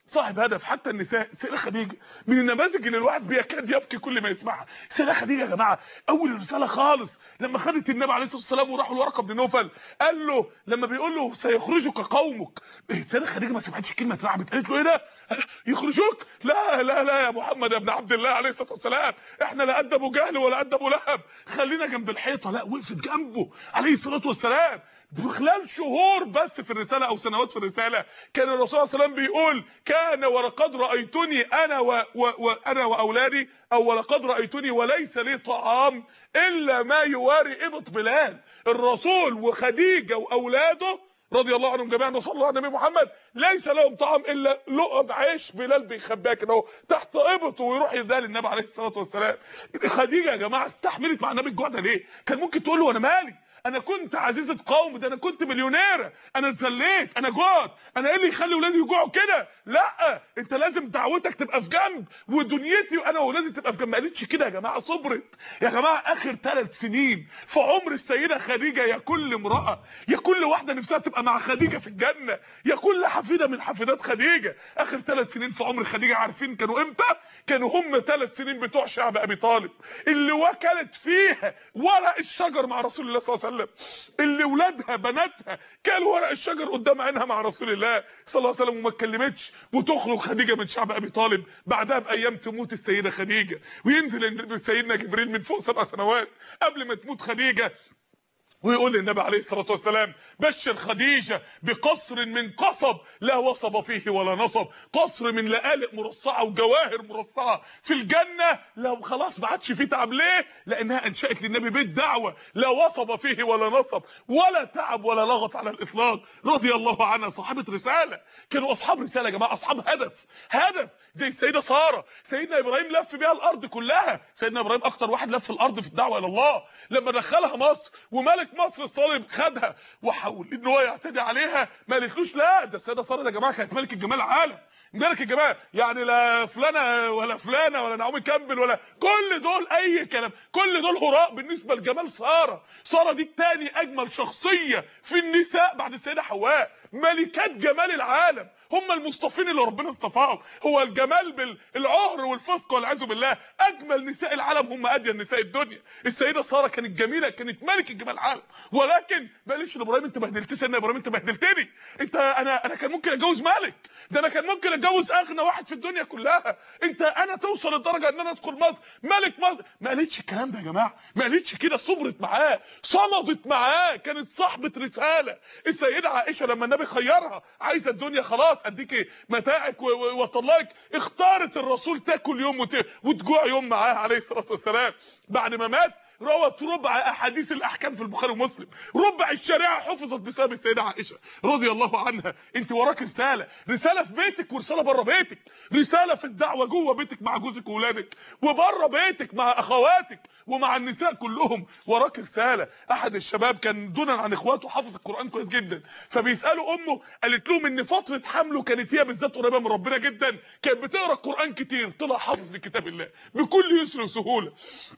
صاحب هدف حتى النساء سيدة خديجة من النماذج اللي الواحد بيكاد يبكي كل ما يسمعها سيدة خديجة يا جماعة أول الرسالة خالص لما خدت النبي عليه الصلاة والسلام وراحوا لورقة بن نوفل قال له لما بيقول له سيخرجك قومك سيدة خديجة ما سمعتش كلمة اترعبت قالت له ايه ده يخرجوك لا لا لا يا محمد يا ابن عبد الله عليه الصلاة والسلام احنا لا قد ابو جهل ولا قد ابو لهب خلينا جنب الحيطة لا وقفت جنبه عليه الصلاة والسلام في خلال شهور بس في الرسالة او سنوات في الرسالة كان الرسول صلى الله عليه وسلم بيقول كان ولقد رأيتني انا و... و... وانا واولادي او ولقد رأيتني وليس لي طعام الا ما يواري ابط بلال الرسول وخديجة واولاده رضي الله عنهم جميعا وصلى الله على النبي محمد ليس لهم طعام الا لقم عيش بلال بيخباها كده اهو تحت ابطه ويروح يديها للنبي عليه الصلاه والسلام خديجه يا جماعه استحملت مع النبي الجوع ده ليه كان ممكن تقول له انا مالي انا كنت عزيزه قوم ده انا كنت مليونيره انا اتذليت انا جوعت انا ايه اللي يخلي ولادي يجوعوا كده لا انت لازم دعوتك تبقى في جنب ودنيتي وانا واولادي تبقى في جنب ما قالتش كده يا جماعه صبرت يا جماعه اخر ثلاث سنين في عمر السيده خديجه يا كل امراه يا كل واحده نفسها تبقى مع خديجه في الجنه يا كل حفيده من حفيدات خديجه اخر ثلاث سنين في عمر خديجه عارفين كانوا امتى كانوا هم ثلاث سنين بتوع شعب ابي طالب اللي وكلت فيها ورق الشجر مع رسول الله صلى الله عليه وسلم اللي ولادها بناتها كلوا ورق الشجر قدام عينها مع رسول الله صلى الله عليه وسلم وما اتكلمتش وتخرج خديجه من شعب ابي طالب بعدها بايام تموت السيده خديجه وينزل سيدنا جبريل من فوق سبع سنوات قبل ما تموت خديجه ويقول للنبي عليه الصلاة والسلام بشر خديجة بقصر من قصب لا وصب فيه ولا نصب قصر من لآلئ مرصعة وجواهر مرصعة في الجنة لو خلاص ما عادش فيه تعب ليه لأنها أنشأت للنبي بيت دعوة لا وصب فيه ولا نصب ولا تعب ولا لغط على الإطلاق رضي الله عنها صاحبة رسالة كانوا أصحاب رسالة يا جماعة أصحاب هدف هدف زي السيدة سارة سيدنا إبراهيم لف بيها الأرض كلها سيدنا إبراهيم أكتر واحد لف الأرض في الدعوة إلى الله لما دخلها مصر وملك مصر الصالب خدها وحاول ان هو يعتدي عليها ما قالتلوش لا ده السيده ساره يا جماعه كانت ملك الجمال العالم ملك الجمال يعني لا فلانه ولا فلانه ولا نعومي كامبل ولا كل دول اي كلام كل دول هراء بالنسبه لجمال ساره ساره دي تاني اجمل شخصيه في النساء بعد السيده حواء ملكات جمال العالم هم المصطفين اللي ربنا اصطفاهم هو الجمال بالعهر والفسق والعياذ بالله اجمل نساء العالم هم اديان نساء الدنيا السيده ساره كانت جميله كانت ملك الجمال العالم ولكن ما قالش لابراهيم انت بهدلتني سيدنا ابراهيم انت بهدلتني انت انا انا كان ممكن اتجوز ملك ده انا كان ممكن اتجوز اغنى واحد في الدنيا كلها انت انا توصل لدرجه ان انا ادخل مصر ملك مصر ما قالتش الكلام ده يا جماعه ما قالتش كده صبرت معاه صمدت معاه كانت صاحبه رساله السيده عائشه لما النبي خيرها عايزه الدنيا خلاص اديكي متاعك واطلقك اختارت الرسول تاكل يوم وت... وتجوع يوم معاه عليه الصلاه والسلام بعد ما مات روت ربع احاديث الاحكام في البخاري ومسلم ربع الشريعه حفظت بسبب السيده عائشه رضي الله عنها انت وراك رساله رساله في بيتك ورساله بره بيتك رساله في الدعوه جوه بيتك مع جوزك واولادك وبره بيتك مع اخواتك ومع النساء كلهم وراك رساله احد الشباب كان دونا عن اخواته حافظ القران كويس جدا فبيسالوا امه قالت لهم ان فتره حمله كانت هي بالذات قريبه من ربنا جدا كانت بتقرا القران كتير طلع حافظ لكتاب الله بكل يسر وسهوله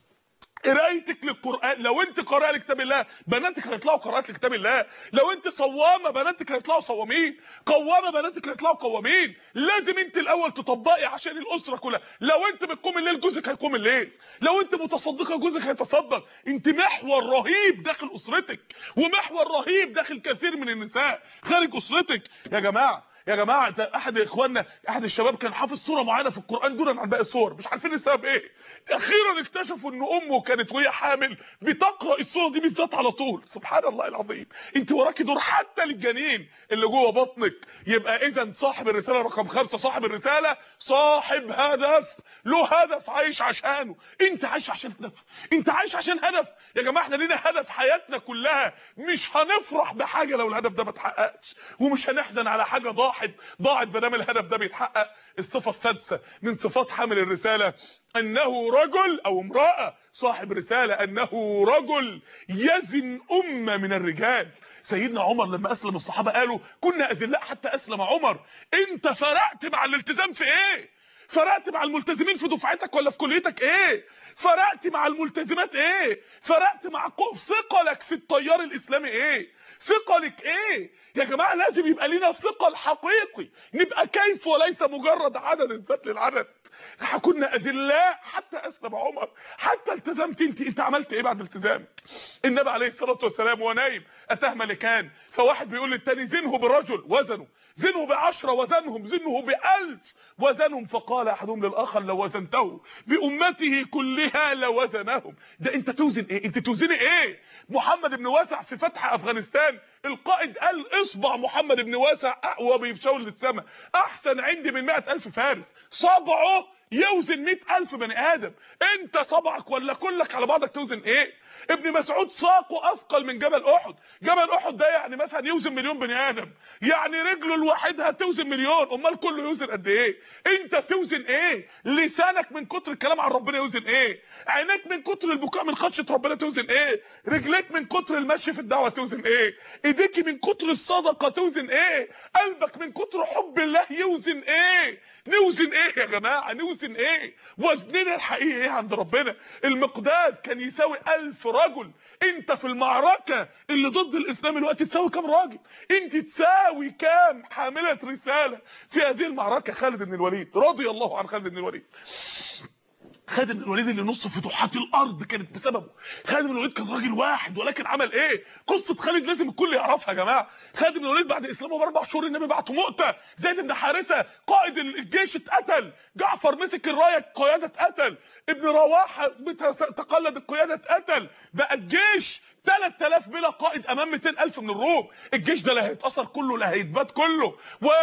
قرايتك للقران لو انت قارئه لكتاب الله بناتك هيطلعوا قراءات لكتاب الله لو انت صوامه بناتك هيطلعوا صوامين قوامه بناتك هيطلعوا قوامين لازم انت الاول تطبقي عشان الاسره كلها لو انت بتقوم الليل جوزك هيقوم الليل لو انت متصدقه جوزك هيتصدق انت محور رهيب داخل اسرتك ومحور رهيب داخل كثير من النساء خارج اسرتك يا جماعه يا جماعه ده احد اخواننا احد الشباب كان حافظ سوره معينه في القران دونا عن باقي السور مش عارفين السبب ايه اخيرا اكتشفوا ان امه كانت وهي حامل بتقرا السوره دي بالذات على طول سبحان الله العظيم انت وراكي دور حتى للجنين اللي جوه بطنك يبقى اذا صاحب الرساله رقم خمسة صاحب الرساله صاحب هدف له هدف عايش عشانه انت عايش عشان هدف انت عايش عشان هدف يا جماعه احنا لينا هدف حياتنا كلها مش هنفرح بحاجه لو الهدف ده ما اتحققش ومش هنحزن على حاجه ضاعت ضاعت ما دام الهدف ده بيتحقق الصفه السادسه من صفات حامل الرساله انه رجل او امراه صاحب رساله انه رجل يزن امه من الرجال سيدنا عمر لما اسلم الصحابه قالوا كنا اذلاء حتى اسلم عمر انت فرقت مع الالتزام في ايه فرقت مع الملتزمين في دفعتك ولا في كليتك ايه فرقت مع الملتزمات ايه فرقت مع قو- ثقلك في التيار الاسلامي ايه ثقلك ايه يا جماعه لازم يبقى لينا ثقل حقيقي نبقى كيف وليس مجرد عدد ذات للعدد كنا اذلاء حتى اسلم عمر حتى التزمت انت انت عملت ايه بعد التزامك النبي عليه الصلاه والسلام وهو نايم اتاه ملكان فواحد بيقول للتاني زنه برجل وزنه زنه بعشرة وزنهم زنه بألف وزنهم فقال احدهم للاخر لو وزنته بامته كلها لوزنهم ده انت توزن ايه انت توزني ايه محمد بن واسع في فتح افغانستان القائد قال اصبع محمد بن واسع وهو بيشاور للسماء احسن عندي من مئة الف فارس صبعه يوزن مئة ألف بني آدم أنت صبعك ولا كلك على بعضك توزن إيه ابن مسعود ساقه أثقل من جبل أحد جبل أحد ده يعني مثلا يوزن مليون بني آدم يعني رجله لوحدها توزن مليون أمال كله يوزن قد إيه أنت توزن إيه لسانك من كتر الكلام عن ربنا يوزن إيه عينيك من كتر البكاء من خشية ربنا توزن إيه رجليك من كتر المشي في الدعوة توزن إيه إيديك من كتر الصدقة توزن إيه قلبك من كتر حب الله يوزن إيه نوزن ايه يا جماعه نوزن ايه وزننا الحقيقي ايه عند ربنا المقداد كان يساوي ألف رجل انت في المعركه اللي ضد الاسلام الوقت تساوي كام راجل انت تساوي كام حامله رساله في هذه المعركه خالد بن الوليد رضي الله عن خالد بن الوليد خالد بن الوليد اللي نص فتوحات الارض كانت بسببه خالد بن الوليد كان راجل واحد ولكن عمل ايه قصه خالد لازم الكل يعرفها يا جماعه خالد بن الوليد بعد اسلامه باربع شهور النبي بعته مؤته زيد بن حارثه قائد الجيش اتقتل جعفر مسك الرايه القياده اتقتل ابن رواحه بت- تقلد القياده اتقتل بقى الجيش 3000 بلا قائد امام 200000 من الروم الجيش ده لا هيتاثر كله لا هيتبات كله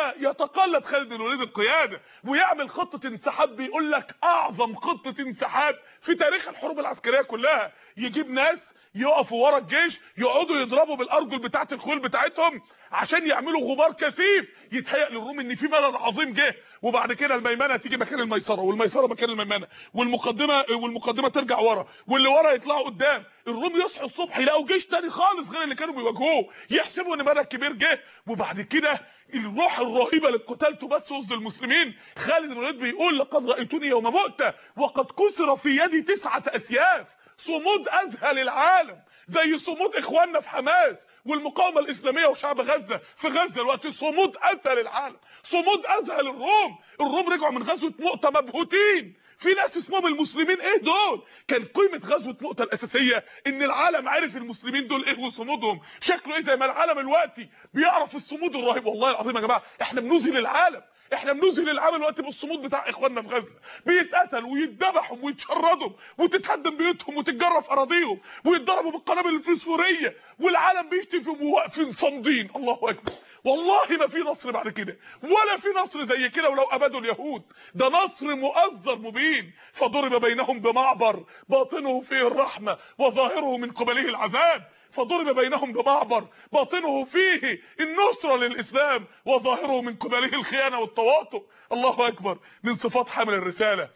ويتقلد خالد بن الوليد القياده ويعمل خطه انسحاب بيقول لك اعظم خطه انسحاب في تاريخ الحروب العسكريه كلها يجيب ناس يقفوا ورا الجيش يقعدوا يضربوا بالارجل بتاعه الخيول بتاعتهم عشان يعملوا غبار كثيف يتهيأ للروم ان في مدد عظيم جه وبعد كده الميمنه تيجي مكان الميسره والميسره مكان الميمنه والمقدمه والمقدمه ترجع ورا واللي ورا يطلعوا قدام الروم يصحوا الصبح يلاقوا جيش تاني خالص غير اللي كانوا بيواجهوه يحسبوا ان مدد كبير جه وبعد كده الروح الرهيبه للقتال تبث وسط المسلمين خالد بن الوليد بيقول لقد رايتني يوم مؤتة وقد كسر في يدي تسعه اسياف صمود اذهل العالم زي صمود اخواننا في حماس والمقاومه الاسلاميه وشعب غزه في غزه الوقت صمود اذهل العالم صمود اذهل الروم الروم رجعوا من غزوه مؤتة مبهوتين في ناس اسمهم المسلمين ايه دول كان قيمه غزوه مؤتة الاساسيه ان العالم عرف المسلمين دول ايه وصمودهم شكله ايه زي ما العالم الوقتي بيعرف الصمود الرهيب والله العظيم يا جماعه احنا بنذهل العالم احنا بنذهل العالم الوقت بالصمود بتاع اخواننا في غزه بيتقتلوا ويتذبحوا ويتشردوا وتتهدم بيوتهم وتتجرف اراضيهم ويتضربوا بالقنابل الفسفوريه والعالم بيشتم فيهم وواقفين صامدين الله اكبر والله ما في نصر بعد كده ولا في نصر زي كده ولو ابدوا اليهود ده نصر مؤزر مبين فضرب بينهم بمعبر باطنه فيه الرحمه وظاهره من قبله العذاب فضرب بينهم بمعبر باطنه فيه النصرة للإسلام وظاهره من قبله الخيانة والتواطؤ الله أكبر من صفات حامل الرسالة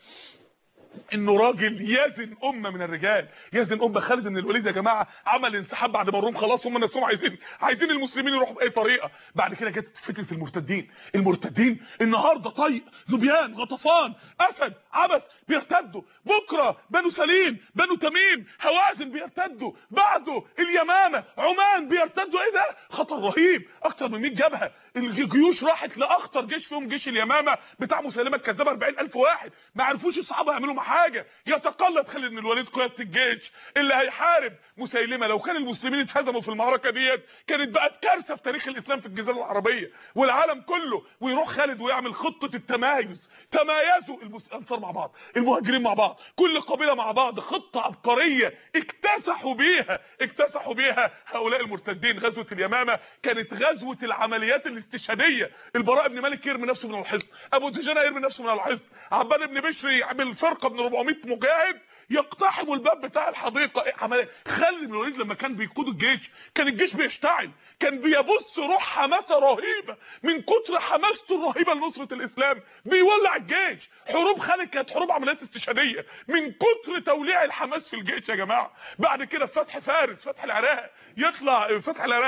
انه راجل يزن امه من الرجال يزن امه خالد بن الوليد يا جماعه عمل انسحاب بعد ما الروم خلاص هم نفسهم عايزين عايزين المسلمين يروحوا باي طريقه بعد كده جت فكره المرتدين المرتدين النهارده طيق ذبيان غطفان اسد عبس بيرتدوا بكره بنو سليم بنو تميم هوازن بيرتدوا بعده اليمامه عمان بيرتدوا ايه ده خطر رهيب اكتر من 100 جبهه الجيوش راحت لاخطر جيش فيهم جيش اليمامه بتاع مسيلمه الكذاب 40000 واحد ما عرفوش الصحابه يعملوا معاه حاجه يتقلد خالد بن الوليد قياده الجيش اللي هيحارب مسيلمه لو كان المسلمين اتهزموا في المعركه ديت كانت بقت كارثه في تاريخ الاسلام في الجزيره العربيه والعالم كله ويروح خالد ويعمل خطه التمايز تمايزوا المس... الانصار مع بعض المهاجرين مع بعض كل قبيله مع بعض خطه عبقريه اكتسحوا بيها اكتسحوا بيها هؤلاء المرتدين غزوه اليمامه كانت غزوه العمليات الاستشهاديه البراء بن مالك يرمي نفسه من الحصن ابو دجانه يرمي نفسه من الحصن عباد بن بشر يعمل فرقه من 400 مجاهد يقتحموا الباب بتاع الحديقه إيه عمليه خالد بن الوليد لما كان بيقود الجيش كان الجيش بيشتعل كان بيبص روح حماسه رهيبه من كتر حماسته الرهيبه لنصره الاسلام بيولع الجيش حروب خالد كانت حروب عمليات استشهاديه من كتر توليع الحماس في الجيش يا جماعه بعد كده في فتح فارس فتح العراق يطلع فتح العراق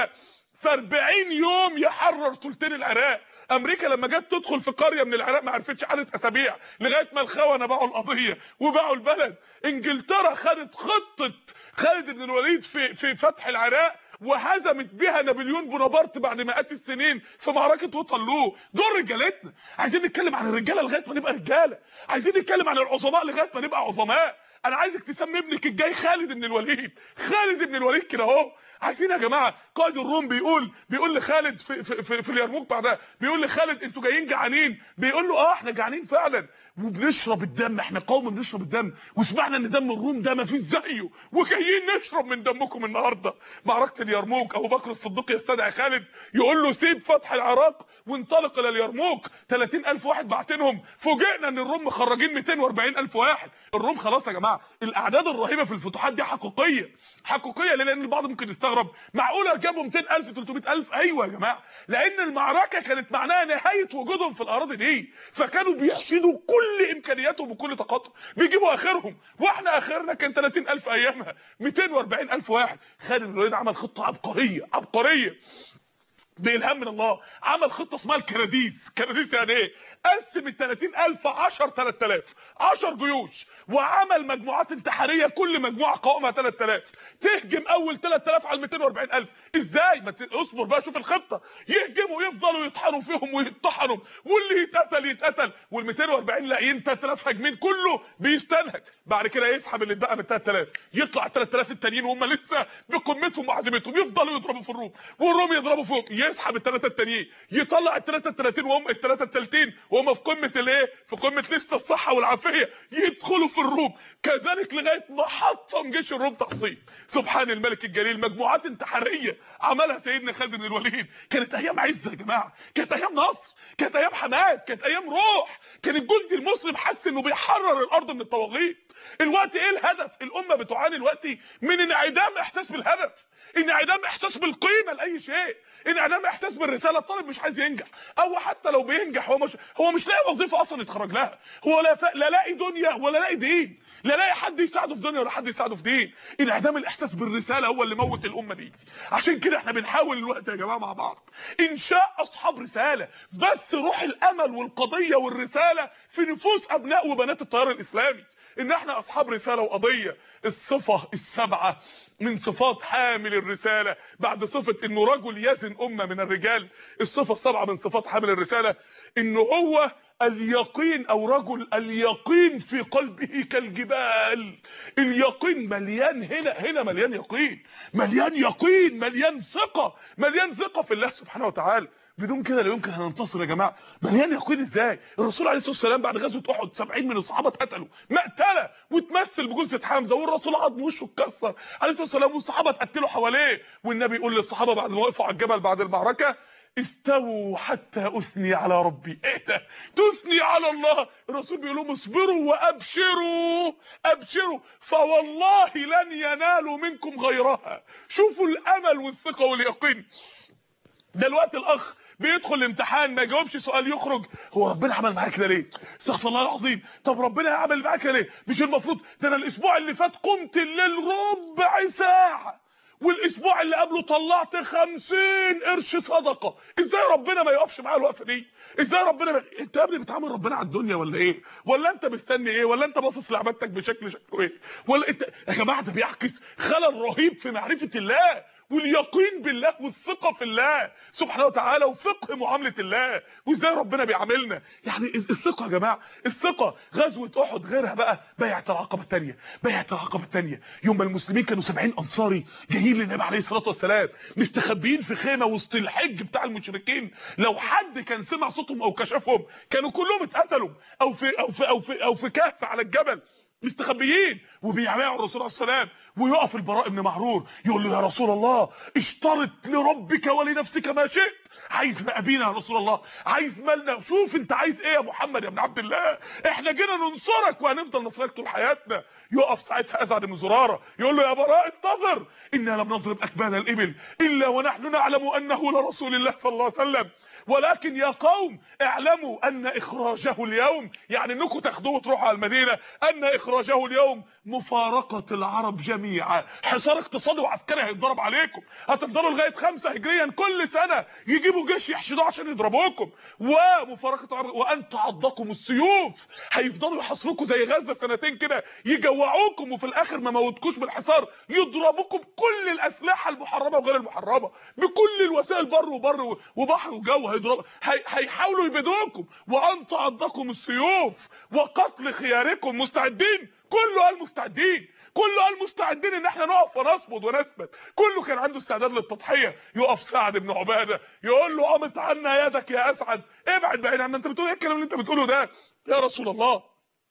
في 40 يوم يحرر ثلثين العراق امريكا لما جت تدخل في قريه من العراق ما عرفتش عدد اسابيع لغايه ما الخونه باعوا القضيه وباعوا البلد انجلترا خدت خطه خالد بن الوليد في في فتح العراق وهزمت بها نابليون بونابرت بعد مئات السنين في معركه وطلوه دول رجالتنا عايزين نتكلم عن الرجاله لغايه ما نبقى رجاله عايزين نتكلم عن العظماء لغايه ما نبقى عظماء انا عايزك تسمي ابنك الجاي خالد بن الوليد خالد بن الوليد كده اهو عايزين يا جماعه قائد الروم بيقول بيقول لخالد في في, في, في اليرموك بعدها بيقول لخالد انتوا جايين جعانين بيقول له اه احنا جعانين فعلا وبنشرب الدم احنا قوم بنشرب الدم وسمعنا ان دم الروم ده ما فيش زيه وجايين نشرب من دمكم النهارده معركه اليرموك ابو بكر الصديق يستدعي خالد يقول له سيب فتح العراق وانطلق الى اليرموك 30000 واحد بعتنهم فوجئنا ان الروم مخرجين 240000 واحد الروم خلاص يا جماعه الاعداد الرهيبه في الفتوحات دي حقيقيه حقيقيه ليه؟ لان البعض ممكن يستغرب معقوله جابوا 200000 300000 ايوه يا جماعه لان المعركه كانت معناها نهايه وجودهم في الاراضي دي فكانوا بيحشدوا كل امكانياتهم وكل طاقتهم بيجيبوا اخرهم واحنا اخرنا كان 30000 ايامها 240000 واحد خالد بن الوليد عمل خطه عبقريه عبقريه بإلهام من الله عمل خطة اسمها الكراديس كراديس يعني ايه قسم ال 30000 10 3000 10 جيوش وعمل مجموعات انتحارية كل مجموعة قوامها 3000 تهجم اول 3000 على 240000 ازاي ما ت- اصبر بقى شوف الخطة يهجموا يفضلوا يطحنوا فيهم ويطحنوا واللي يتقتل يتقتل وال 240 لاقيين 3000 هاجمين كله بيستنهج بعد كده يسحب اللي اتبقى من 3000 يطلع ال 3000 التانيين وهم لسه بقمتهم وعزيمتهم يفضلوا يضربوا في الروم والروم يضربوا فوق يسحب الثلاثه التانيين يطلع ال 33 وهم ال 33 وهم في قمه الايه في قمه لسه الصحه والعافيه يدخلوا في الروم كذلك لغايه ما حطم جيش الروم تحطيم سبحان الملك الجليل مجموعات انتحاريه عملها سيدنا خالد بن الوليد كانت ايام عزه يا جماعه كانت ايام نصر كانت ايام حماس كانت ايام روح كان الجندي المسلم حس انه بيحرر الارض من الطواغيت الوقت ايه الهدف الامه بتعاني الوقت من انعدام احساس بالهدف انعدام احساس بالقيمه لاي شيء انعدام احساس بالرساله الطالب مش عايز ينجح او حتى لو بينجح هو مش هو مش لاقي وظيفه اصلا يتخرج لها هو لا ف... لا لاقي دنيا ولا لاقي دين لا لاقي حد يساعده في دنيا ولا حد يساعده في دين انعدام الاحساس بالرساله هو اللي موت الامه دي عشان كده احنا بنحاول الوقت يا جماعه مع بعض انشاء اصحاب رساله بس روح الامل والقضيه والرساله في نفوس ابناء وبنات التيار الاسلامي ان احنا اصحاب رساله وقضيه الصفه السبعه من صفات حامل الرساله بعد صفه انه رجل يزن امه من الرجال الصفه السبعه من صفات حامل الرساله انه هو اليقين او رجل اليقين في قلبه كالجبال اليقين مليان هنا هنا مليان يقين مليان يقين مليان ثقه مليان ثقه في الله سبحانه وتعالى بدون كده لا يمكن هننتصر يا جماعه مليان يقين ازاي الرسول عليه الصلاه والسلام بعد غزوه احد 70 من الصحابه اتقتلوا مقتله وتمثل بجثه حمزه والرسول عض وشه اتكسر عليه الصلاه والسلام والصحابه اتقتلوا حواليه والنبي يقول للصحابه بعد ما وقفوا على الجبل بعد المعركه استووا حتى اثني على ربي ايه ده تثني على الله الرسول بيقول لهم اصبروا وابشروا ابشروا فوالله لن ينالوا منكم غيرها شوفوا الامل والثقه واليقين دلوقتي الاخ بيدخل الامتحان ما يجاوبش سؤال يخرج هو ربنا عمل معايا كده ليه استغفر الله العظيم طب ربنا هيعمل معايا كده ليه مش المفروض ده انا الاسبوع اللي فات قمت الليل ربع ساعه والاسبوع اللي قبله طلعت خمسين قرش صدقه ازاي ربنا ما يقفش معايا الوقفه دي ازاي ربنا ما... انت يا ابني بتعامل ربنا على الدنيا ولا ايه ولا انت مستني ايه ولا انت باصص لعبادتك بشكل شكله ايه ولا انت يا جماعه ده بيعكس خلل رهيب في معرفه الله واليقين بالله والثقه في الله سبحانه وتعالى وفقه معامله الله وازاي ربنا بيعاملنا يعني الثقه يا جماعه الثقه غزوه احد غيرها بقى بيعه العقبه الثانيه بيعه العقبه الثانيه يوم ما المسلمين كانوا 70 انصاري جايين للنبي عليه الصلاه والسلام مستخبيين في خيمه وسط الحج بتاع المشركين لو حد كان سمع صوتهم او كشفهم كانوا كلهم اتقتلوا او في او في او في او في كهف على الجبل مستخبيين وبيعملوا الرسول عليه السلام ويقف البراء بن معرور يقول له يا رسول الله اشترط لربك ولنفسك ما شئت عايز مقابينا يا رسول الله عايز مالنا شوف انت عايز ايه يا محمد يا ابن عبد الله احنا جينا ننصرك وهنفضل نصرك طول حياتنا يقف ساعتها اسعد بن زراره يقول له يا براء انتظر انا لم نضرب اكباد الابل الا ونحن نعلم انه لرسول الله صلى الله عليه وسلم ولكن يا قوم اعلموا ان اخراجه اليوم يعني انكم تاخدوه وتروحوا على المدينه ان اخراجه مخرجه اليوم مفارقة العرب جميعا حصار اقتصادي وعسكري هيتضرب عليكم هتفضلوا لغاية خمسة هجريا كل سنة يجيبوا جيش يحشدوه عشان يضربوكم ومفارقة العرب وان تعضكم السيوف هيفضلوا يحاصروكم زي غزة سنتين كده يجوعوكم وفي الاخر ما موتكوش بالحصار يضربوكم بكل الاسلحة المحرمة وغير المحرمة بكل الوسائل بر وبر وبحر وجو هيضربوا هي... هيحاولوا يبيدوكم وان تعضكم السيوف وقتل خياركم مستعدين كله قال مستعدين كله قال مستعدين ان احنا نقف ونصمد ونثبت كله كان عنده استعداد للتضحيه يقف سعد بن عباده يقول له قامت عنا يدك يا اسعد ابعد بعيد عنا انت بتقول ايه الكلام اللي انت بتقوله ده يا رسول الله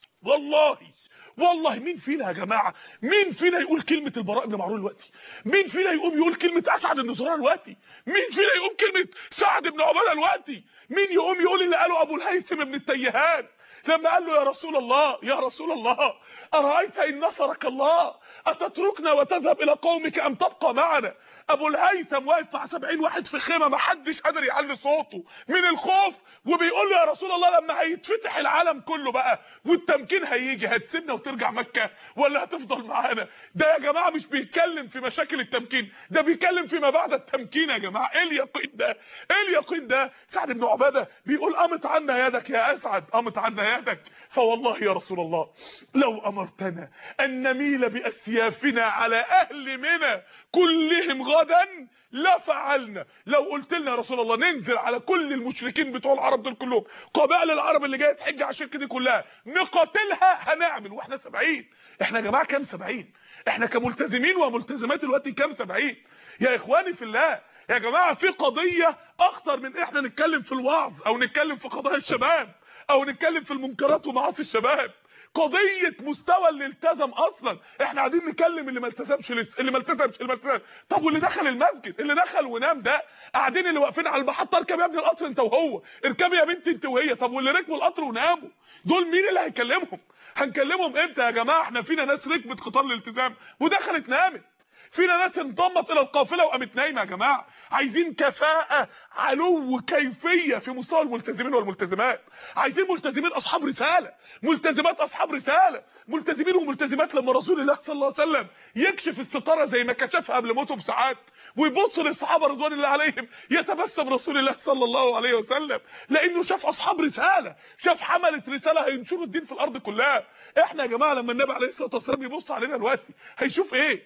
والله والله مين فينا يا جماعه مين فينا يقول كلمه البراء بن معرور دلوقتي مين فينا يقوم يقول كلمه اسعد بن زرار دلوقتي مين فينا يقوم كلمه سعد بن عباده دلوقتي مين يقوم يقول اللي قاله ابو الهيثم بن التيهان لما قال له يا رسول الله يا رسول الله أرأيت إن نصرك الله أتتركنا وتذهب إلى قومك أم تبقى معنا أبو الهيثم واقف مع سبعين واحد في خيمة ما حدش قادر يعلي صوته من الخوف وبيقول له يا رسول الله لما هيتفتح العالم كله بقى والتمكين هيجي هتسيبنا وترجع مكة ولا هتفضل معانا ده يا جماعة مش بيتكلم في مشاكل التمكين ده بيتكلم فيما بعد التمكين يا جماعة ايه اليقين ده ايه اليقين ده سعد بن عبادة بيقول قامت عنا يدك يا أسعد قامت عنا يدك فوالله يا رسول الله لو أمرتنا أن نميل بأسيافنا على أهل منى كلهم غدا لفعلنا لو قلت لنا يا رسول الله ننزل على كل المشركين بتوع العرب دول كلهم قبائل العرب اللي جايه تحج على الشركه دي كلها نقاتلها هنعمل واحنا 70 احنا يا جماعه كام 70 احنا كملتزمين وملتزمات دلوقتي كام 70 يا اخواني في الله يا جماعه في قضيه اخطر من احنا نتكلم في الوعظ او نتكلم في قضايا الشباب او نتكلم في المنكرات ومعاصي الشباب قضيه مستوى اللي التزم اصلا احنا قاعدين نكلم اللي ما التزمش لسه اللي ما التزمش اللي ما التزمش طب واللي دخل المسجد اللي دخل ونام ده قاعدين اللي واقفين على المحطه اركب يا ابني القطر انت وهو اركبي يا بنتي انت وهي طب واللي ركبوا القطر وناموا دول مين اللي هيكلمهم هنكلمهم امتى يا جماعه احنا فينا ناس ركبت قطار الالتزام ودخلت نامت فينا ناس انضمت الى القافله وقامت نايمه يا جماعه عايزين كفاءه علو كيفيه في مستوى الملتزمين والملتزمات عايزين ملتزمين اصحاب رساله ملتزمات اصحاب رساله ملتزمين وملتزمات لما رسول الله صلى الله عليه وسلم يكشف الستاره زي ما كشفها قبل موته بساعات ويبص للصحابه رضوان الله عليهم يتبسم رسول الله صلى الله عليه وسلم لانه شاف اصحاب رساله شاف حمله رساله هينشروا الدين في الارض كلها احنا يا جماعه لما النبي عليه الصلاه والسلام يبص علينا دلوقتي هيشوف ايه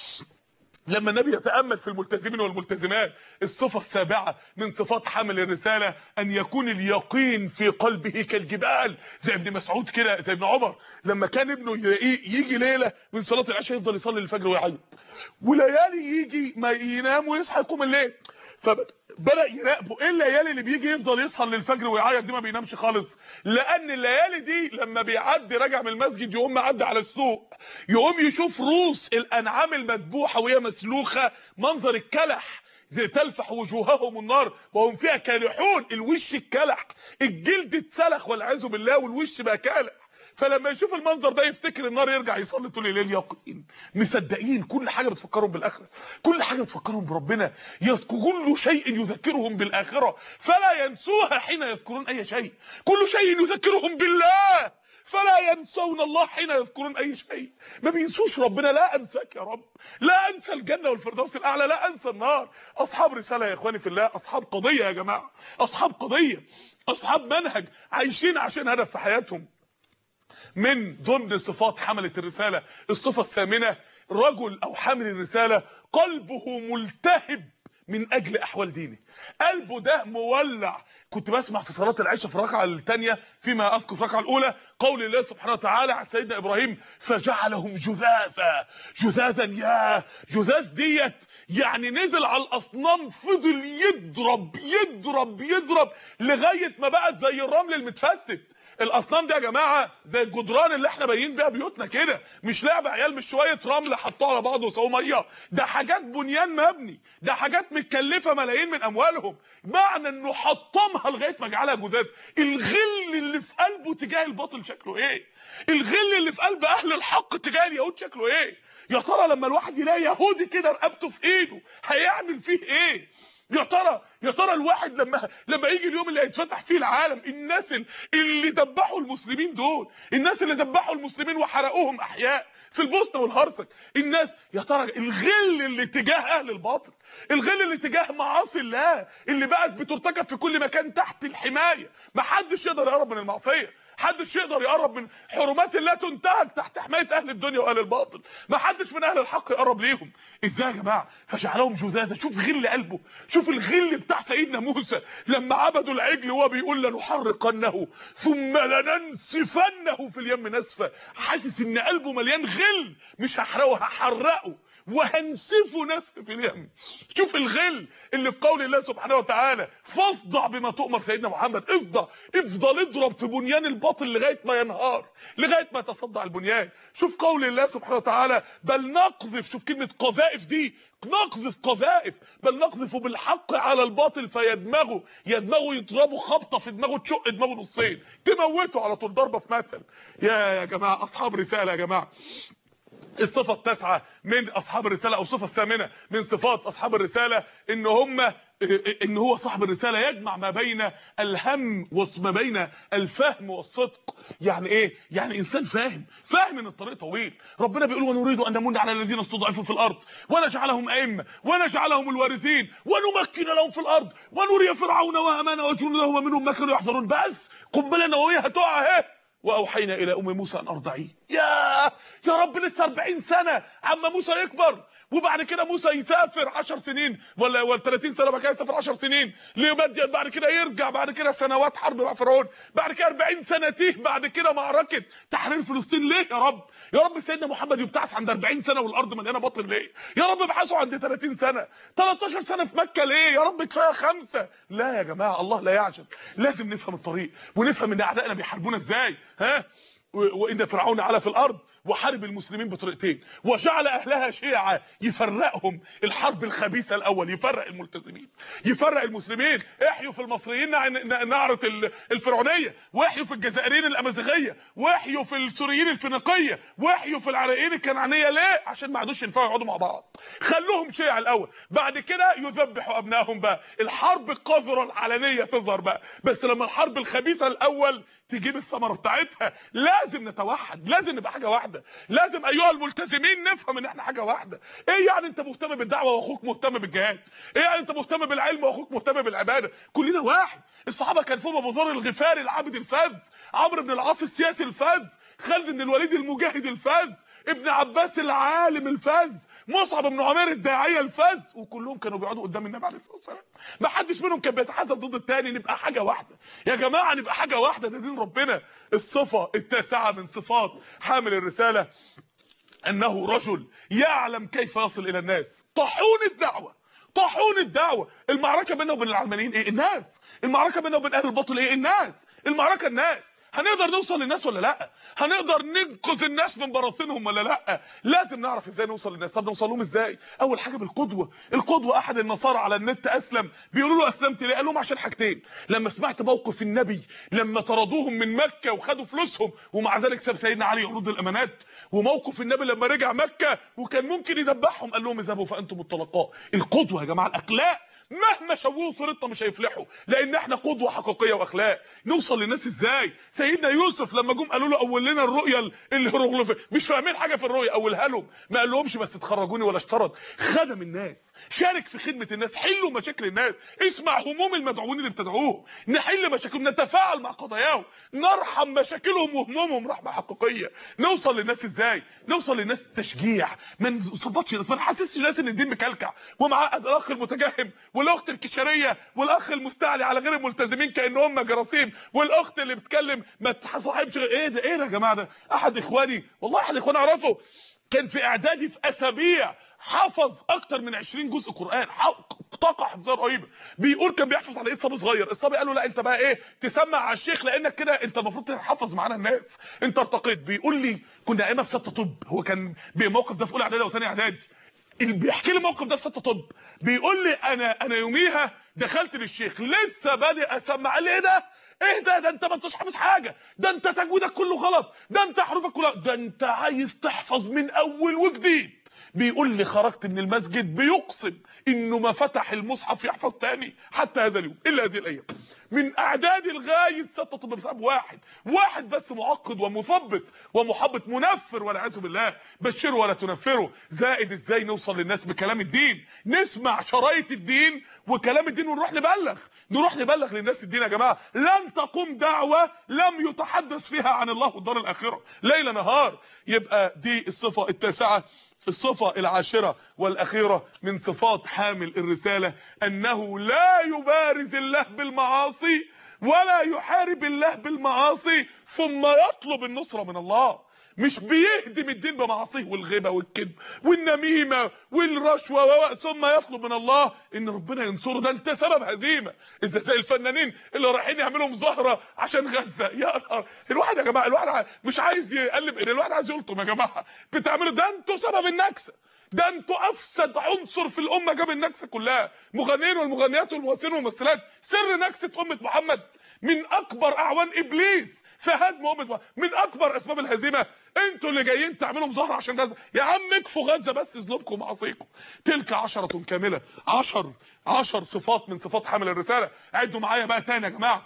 لما النبي يتامل في الملتزمين والملتزمات الصفه السابعه من صفات حامل الرساله ان يكون اليقين في قلبه كالجبال زي ابن مسعود كده زي ابن عمر لما كان ابنه يجي ليله من صلاه العشاء يفضل يصلي الفجر ويعيط وليالي يجي ما ينام ويصحى يقوم الليل فبدا يراقبه ايه الليالي اللي بيجي يفضل يسهر للفجر ويعيط دي ما بينامش خالص لان الليالي دي لما بيعدي راجع من المسجد يقوم معدي على السوق يقوم يشوف روس الانعام المذبوحه وهي مسلوخه منظر الكلح تلفح وجوههم النار وهم فيها كالحون الوش الكلح الجلد اتسلخ والعياذ بالله والوش بقى كالح فلما يشوف المنظر ده يفتكر النار يرجع يصلي طول الليل يقين مصدقين كل حاجه بتفكرهم بالاخره كل حاجه بتفكرهم بربنا كل شيء يذكرهم بالاخره فلا ينسوها حين يذكرون اي شيء كل شيء يذكرهم بالله فلا ينسون الله حين يذكرون اي شيء ما بينسوش ربنا لا انساك يا رب لا انسى الجنه والفردوس الاعلى لا انسى النار اصحاب رساله يا اخواني في الله اصحاب قضيه يا جماعه اصحاب قضيه اصحاب منهج عايشين عشان هدف في حياتهم من ضمن صفات حملة الرسالة الصفة الثامنة رجل او حامل الرسالة قلبه ملتهب من اجل احوال دينه قلبه ده مولع كنت بسمع في صلاه العشاء في الركعه الثانيه فيما اذكر في الركعه الاولى قول الله سبحانه وتعالى على سيدنا ابراهيم فجعلهم جذاذا جذاذا يا جذاذ ديت يعني نزل على الاصنام فضل يضرب يضرب يضرب لغايه ما بقت زي الرمل المتفتت الاصنام دي يا جماعه زي الجدران اللي احنا باينين بيها بيوتنا كده مش لعبه عيال مش شويه رمل حطوها على بعض وسووا ميه ده حاجات بنيان مبني ده حاجات متكلفه ملايين من اموالهم معنى انه حطمها لغايه ما جعلها جذاذ الغل اللي في قلبه تجاه الباطل شكله ايه الغل اللي في قلب اهل الحق تجاه اليهود شكله ايه يا ترى لما الواحد يلاقي يهودي كده رقبته في ايده هيعمل فيه ايه يا ترى يا ترى الواحد لما لما يجي اليوم اللي هيتفتح فيه العالم الناس اللي دبحوا المسلمين دول الناس اللي دبحوا المسلمين وحرقوهم احياء في البوسنه والهرسك الناس يا ترى الغل اللي تجاه اهل الباطل الغل اللي تجاه معاصي الله اللي بقت بترتكب في كل مكان تحت الحمايه ما حدش يقدر يقرب من المعصيه حدش يقدر يقرب من حرمات الله تنتهك تحت حمايه اهل الدنيا واهل الباطل ما حدش من اهل الحق يقرب ليهم ازاي يا جماعه فجعلهم جذاذا شوف غل قلبه شوف الغل بتاع سيدنا موسى لما عبدوا العجل وهو بيقول لنحرقنه ثم لننسفنه في اليم نسفا حاسس ان قلبه مليان غل مش هحرقه هحرقه وهنسفه نسف في اليم شوف الغل اللي في قول الله سبحانه وتعالى فاصدع بما تؤمر سيدنا محمد اصدع افضل اضرب في بنيان الباطل لغايه ما ينهار لغايه ما يتصدع البنيان شوف قول الله سبحانه وتعالى بل نقذف شوف كلمه قذائف دي نقذف قذائف بل نقذف بالحق على الباطل فيدمغه يدمغه يضربه خبطه في دماغه تشق دماغه نصين تموته على طول ضربه في مقتل يا يا جماعه اصحاب رساله يا جماعه الصفة التاسعة من أصحاب الرسالة أو الصفة الثامنة من صفات أصحاب الرسالة إن هم إن هو صاحب الرسالة يجمع ما بين الهم وما بين الفهم والصدق يعني إيه؟ يعني إنسان فاهم فاهم إن الطريق طويل ربنا بيقول ونريد أن نمن على الذين استضعفوا في الأرض ونجعلهم أئمة ونجعلهم الوارثين ونمكن لهم في الأرض ونري فرعون وهامان وجنودهما منهم ما كانوا يحذرون بس قنبلة نووية هتقع أهي واوحينا الى ام موسى ان ارضعيه يا يا رب لسه 40 سنه عما موسى يكبر وبعد كده موسى يسافر 10 سنين ولا ولا 30 سنه بعد كده يسافر 10 سنين لمدين بعد كده يرجع بعد كده سنوات حرب مع فرعون بعد كده 40 سنه تيه بعد كده معركه تحرير فلسطين ليه يا رب يا رب سيدنا محمد يبتعث عند 40 سنه والارض مليانه باطل ليه يا رب ابعثه عند 30 سنه 13 سنه في مكه ليه يا رب كفايه خمسه لا يا جماعه الله لا يعجب لازم نفهم الطريق ونفهم ان اعدائنا بيحاربونا ازاي ها وان فرعون علا في الارض وحارب المسلمين بطريقتين وجعل اهلها شيعا يفرقهم الحرب الخبيثه الاول يفرق الملتزمين يفرق المسلمين احيوا في المصريين نعره الفرعونيه واحيوا في الجزائريين الامازيغيه واحيوا في السوريين الفينيقيه واحيوا في العراقيين الكنعانيه ليه عشان ما عادوش ينفعوا يقعدوا مع بعض خلوهم شيعا الاول بعد كده يذبحوا ابنائهم بقى الحرب القذره العلنيه تظهر بقى بس لما الحرب الخبيثه الاول تجيب الثمره بتاعتها لازم نتوحد لازم نبقى حاجه واحده لازم ايها الملتزمين نفهم ان احنا حاجه واحده ايه يعني انت مهتم بالدعوه واخوك مهتم بالجهاد ايه يعني انت مهتم بالعلم واخوك مهتم بالعباده كلنا واحد الصحابه كان فيهم ابو ذر الغفاري العابد الفذ عمرو بن العاص السياسي الفذ خالد بن الوليد المجاهد الفذ ابن عباس العالم الفذ مصعب بن عمير الداعيه الفذ وكلهم كانوا بيقعدوا قدام النبي عليه الصلاه والسلام ما حدش منهم كان بيتحاسب ضد الثاني نبقى حاجه واحده يا جماعه نبقى حاجه واحده ده دين ربنا الصفه التاسعه من صفات حامل الرساله انه رجل يعلم كيف يصل الى الناس طاحون الدعوه طاحون الدعوه المعركه بيننا وبين العلمانيين ايه الناس المعركه بيننا وبين اهل الباطل ايه الناس المعركه الناس هنقدر نوصل للناس ولا لا هنقدر ننقذ الناس من براثنهم ولا لا لازم نعرف ازاي نوصل للناس طب نوصل لهم ازاي اول حاجه بالقدوه القدوه احد النصارى على النت اسلم بيقولوا له اسلمت ليه قال لهم عشان حاجتين لما سمعت موقف النبي لما طردوهم من مكه وخدوا فلوسهم ومع ذلك ساب سيدنا علي يرد الامانات وموقف النبي لما رجع مكه وكان ممكن يذبحهم قال لهم اذهبوا فانتم الطلقاء القدوه يا جماعه الاخلاق مهما شوهوا صورتنا مش هيفلحوا لان احنا قدوه حقيقيه واخلاق نوصل للناس ازاي سيدنا يوسف لما جم قالوا له اول لنا الرؤيه الهيروغليفيه مش فاهمين حاجه في الرؤيه اولها لهم ما قال لهمش بس تخرجوني ولا اشترط خدم الناس شارك في خدمه الناس حلوا مشاكل الناس اسمع هموم المدعوين اللي بتدعوهم نحل مشاكلهم نتفاعل مع قضاياهم نرحم مشاكلهم وهمومهم رحمه حقيقيه نوصل للناس ازاي نوصل للناس تشجيع ما نظبطش الناس ما نحسسش الناس ان الدين مكلكع ومعقد الاخ المتجهم والاخت الكشريه والاخ المستعلي على غير الملتزمين كانهم جراثيم والاخت اللي بتكلم ما تصاحبش ايه ده ايه ده يا جماعه ده احد اخواني والله احد اخواني اعرفه كان في اعدادي في اسابيع حفظ اكتر من 20 جزء قران طاقه حفظها رهيبه بيقول كان بيحفظ على ايد صبي صغير الصبي قال له لا انت بقى ايه تسمع على الشيخ لانك كده انت المفروض تحفظ معانا الناس انت ارتقيت بيقول لي كنا ايامها في سته طب هو كان بموقف ده في اولى اعدادي وثاني اعدادي اللي بيحكي لي الموقف ده في سته طب بيقول لي انا انا يوميها دخلت للشيخ لسه بادئ اسمع قال لي ايه ده ايه ده ده انت ما انتش حافظ حاجه ده انت تجويدك كله غلط ده انت حروفك كلها ده انت عايز تحفظ من اول وجديد بيقول لي خرجت من المسجد بيقسم انه ما فتح المصحف يحفظ تاني حتى هذا اليوم الا هذه الايام من اعدادي لغايه سته طب بسبب واحد واحد بس معقد ومثبط ومحبط منفر والعياذ بالله بشره ولا تنفره زائد ازاي نوصل للناس بكلام الدين نسمع شرايط الدين وكلام الدين ونروح نبلغ نروح نبلغ للناس الدين يا جماعه لن تقوم دعوه لم يتحدث فيها عن الله والدار الاخره ليل نهار يبقى دي الصفه التاسعه الصفة العاشرة والأخيرة من صفات حامل الرسالة أنه لا يبارز الله بالمعاصي ولا يحارب الله بالمعاصي ثم يطلب النصرة من الله مش بيهدم الدين بمعاصيه والغيبة والكذب والنميمة والرشوة و... ثم يطلب من الله ان ربنا ينصره ده انت سبب هزيمة اذا زي الفنانين اللي رايحين يعملوا مظاهرة عشان غزة يا نهار الواحد يا جماعة الواحد مش عايز يقلب ايه الواحد عايز يلطم يا جماعة بتعملوا ده انتوا سبب النكسة ده انتوا افسد عنصر في الامه جاب النكسه كلها مغنيين والمغنيات والممثلين والممثلات سر نكسه امه محمد من اكبر اعوان ابليس في هدم امه محمد. من اكبر اسباب الهزيمه انتوا اللي جايين تعملوا مظاهره عشان غزه يا عم اكفوا غزه بس ذنوبكم ومعاصيكم تلك عشرة كامله عشر عشر صفات من صفات حامل الرساله عدوا معايا بقى تاني يا جماعه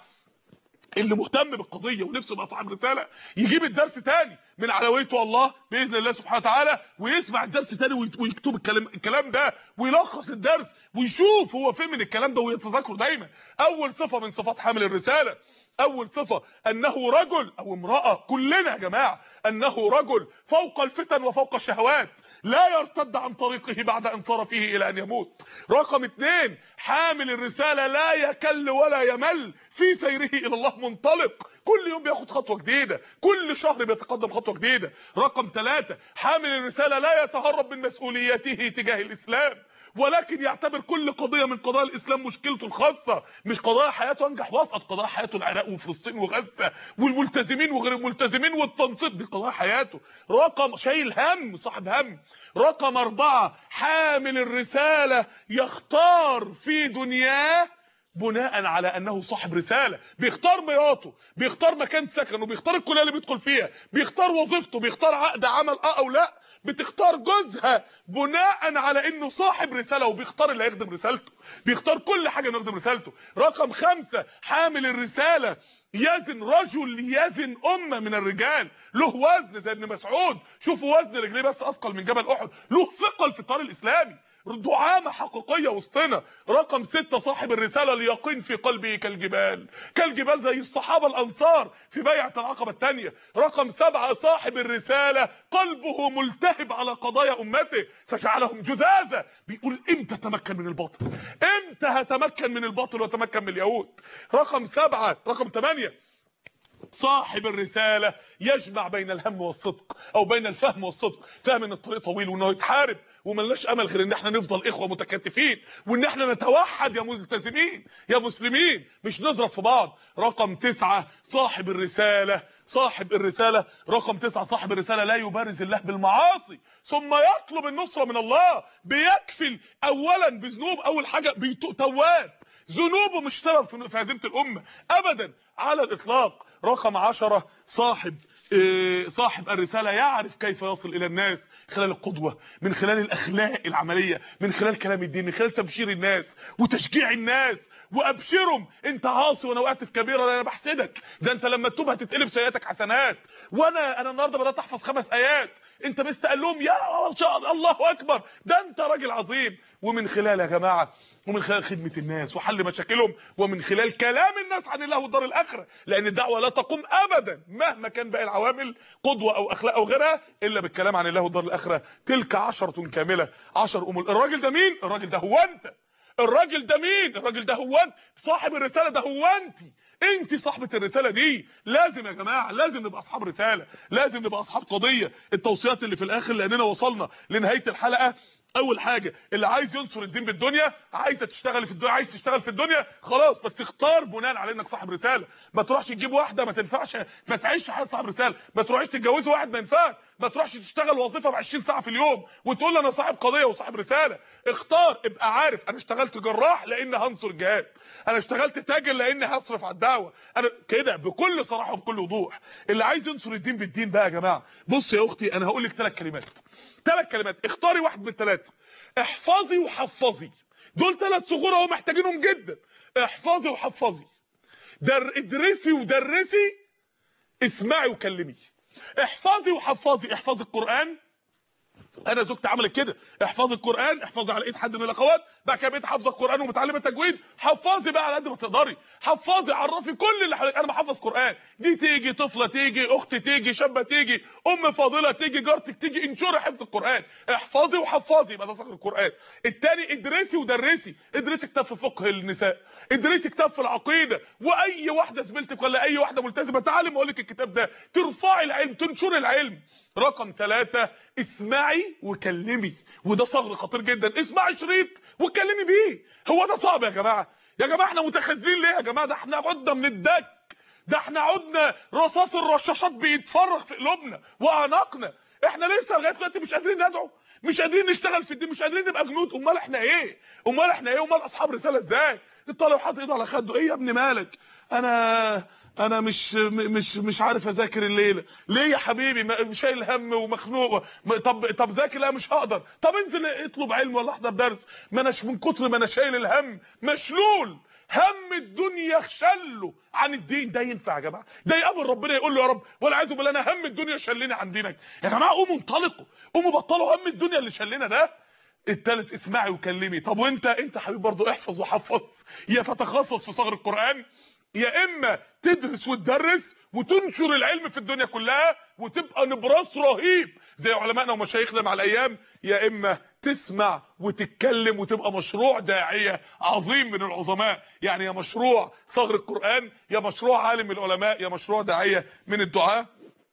اللي مهتم بالقضيه ونفسه يبقى صاحب رساله يجيب الدرس تاني من علويته الله باذن الله سبحانه وتعالى ويسمع الدرس تاني ويكتب الكلام الكلام ده ويلخص الدرس ويشوف هو فين من الكلام ده ويتذكره دايما اول صفه من صفات حامل الرساله اول صفه انه رجل او امراه كلنا يا جماعه انه رجل فوق الفتن وفوق الشهوات لا يرتد عن طريقه بعد ان صار فيه الى ان يموت رقم اثنين حامل الرساله لا يكل ولا يمل في سيره الى الله منطلق كل يوم بياخد خطوه جديده كل شهر بيتقدم خطوه جديده رقم ثلاثة حامل الرساله لا يتهرب من مسؤوليته تجاه الاسلام ولكن يعتبر كل قضيه من قضايا الاسلام مشكلته الخاصه مش قضايا حياته انجح واسقط قضايا حياته العراق وفلسطين وغزه والملتزمين وغير الملتزمين والتنصيب دي قضايا حياته رقم شايل هم صاحب هم رقم أربعة حامل الرسالة يختار في دنياه بناء على انه صاحب رساله بيختار مراته بيختار مكان سكنه بيختار الكليه اللي بيدخل فيها بيختار وظيفته بيختار عقد عمل اه او لا بتختار جوزها بناء على انه صاحب رساله وبيختار اللي هيخدم رسالته بيختار كل حاجه انه يخدم رسالته رقم خمسة حامل الرساله يزن رجل يزن امه من الرجال له وزن زي ابن مسعود شوفوا وزن رجليه بس اثقل من جبل احد له ثقل في الطار الاسلامي دعامه حقيقيه وسطنا رقم ستة صاحب الرساله اليقين في قلبه كالجبال كالجبال زي الصحابه الانصار في بيعه العقبه الثانيه رقم سبعة صاحب الرساله قلبه ملتهب على قضايا امته فجعلهم جذاذه بيقول امتى تمكن من الباطل امتى هتمكن من الباطل وتمكن من اليهود رقم سبعة رقم ثمانية صاحب الرسالة يجمع بين الهم والصدق او بين الفهم والصدق فاهم ان الطريق طويل وانه يتحارب وملناش امل غير ان احنا نفضل اخوة متكاتفين وان احنا نتوحد يا ملتزمين يا مسلمين مش نضرب في بعض رقم تسعة صاحب الرسالة صاحب الرسالة رقم تسعة صاحب الرسالة لا يبارز الله بالمعاصي ثم يطلب النصرة من الله بيكفل اولا بذنوب اول حاجة تواب ذنوبه مش سبب في هزيمه الامه ابدا على الاطلاق رقم عشرة صاحب صاحب الرسالة يعرف كيف يصل إلى الناس خلال القدوة من خلال الأخلاق العملية من خلال كلام الدين من خلال تبشير الناس وتشجيع الناس وأبشرهم أنت عاصي وأنا وقعت في كبيرة أنا بحسدك ده أنت لما تتوب هتتقلب سيئاتك حسنات وأنا أنا النهاردة بدأت أحفظ خمس آيات أنت مستقل لهم يا شاء الله أكبر ده أنت راجل عظيم ومن خلال يا جماعة ومن خلال خدمة الناس وحل مشاكلهم ومن خلال كلام الناس عن الله والدار الآخرة لأن الدعوة لا تقوم أبدا مهما كان باقي العوامل قدوة أو أخلاق أو غيرها إلا بالكلام عن الله والدار الآخرة تلك عشرة كاملة عشر أمور الراجل ده مين؟ الراجل ده هو أنت الراجل ده مين؟ الراجل ده هو أنت صاحب الرسالة ده هو أنت انت صاحبة الرسالة دي لازم يا جماعة لازم نبقى اصحاب رسالة لازم نبقى اصحاب قضية التوصيات اللي في الاخر لاننا وصلنا لنهاية الحلقة اول حاجه اللي عايز ينصر الدين بالدنيا عايزه تشتغل في الدنيا عايز تشتغل في الدنيا خلاص بس اختار بناء على انك صاحب رساله ما تروحش تجيب واحده ما تنفعش ما تعيش حياه صاحب رساله ما تروحش تتجوز واحد ما ينفعش ما تروحش تشتغل وظيفه ب 20 ساعه في اليوم وتقول لي انا صاحب قضيه وصاحب رساله اختار ابقى عارف انا اشتغلت جراح لان هنصر الجهاد انا اشتغلت تاجر لان هصرف على الدعوه انا كده بكل صراحه وبكل وضوح اللي عايز ينصر الدين بالدين بقى يا جماعه بص يا اختي انا هقول لك ثلاث كلمات ثلاث كلمات اختاري واحد من الثلاثه احفظي وحفظي دول ثلاث صغور اهو محتاجينهم جدا احفظي وحفظي در ادرسي ودرسي اسمعي وكلمي احفظي وحفظي احفظي القران انا زوجتي عملت كده احفظي القران احفظي على ايد حد من الاخوات بقى كده بقيت حافظه القران ومتعلمه تجويد حفظي بقى على قد ما تقدري حفظي عرفي كل اللي حواليك انا بحفظ قران دي تيجي طفله تيجي اخت تيجي شابه تيجي ام فاضله تيجي جارتك تيجي انشري حفظ القران احفظي وحفظي يبقى ده صغر القران الثاني ادرسي ودرسي ادرسي كتاب في فقه النساء ادرسي كتاب في العقيده واي واحده زميلتك ولا اي واحده ملتزمه تعالي اقول لك الكتاب ده ترفعي العلم تنشري العلم رقم ثلاثة اسمعي وكلمي وده صغر خطير جدا اسمعي شريط وكلمي بيه هو ده صعب يا جماعة يا جماعة احنا متخاذلين ليه يا جماعة ده احنا عدنا من الدك ده احنا عدنا رصاص الرشاشات بيتفرغ في قلوبنا واعناقنا احنا لسه لغايه دلوقتي مش قادرين ندعو مش قادرين نشتغل في الدين مش قادرين نبقى جنود امال احنا ايه امال احنا ايه امال اصحاب رساله ازاي الطالب حاطط ايده على خده ايه يا ابني مالك انا انا مش مش مش عارف اذاكر الليله ليه يا حبيبي شايل هم ومخنوق طب طب ذاكر لا مش هقدر طب انزل اطلب علم ولا احضر درس ما اناش من كتر ما انا شايل الهم مشلول هم الدنيا خشله عن الدين ده ينفع يا جماعه ده يقابل ربنا يقول له يا رب ولا عايز بالله انا هم الدنيا شلني عن دينك يا جماعه قوموا انطلقوا قوموا بطلوا هم الدنيا اللي شلنا ده التالت اسمعي وكلمي طب وانت انت حبيبي برضه احفظ وحفظ يا تتخصص في صغر القران يا اما تدرس وتدرس وتنشر العلم في الدنيا كلها وتبقى نبراس رهيب زي علمائنا ومشايخنا مع الايام يا اما تسمع وتتكلم وتبقى مشروع داعيه عظيم من العظماء يعني يا مشروع صغر القران يا مشروع عالم من العلماء يا مشروع داعيه من الدعاه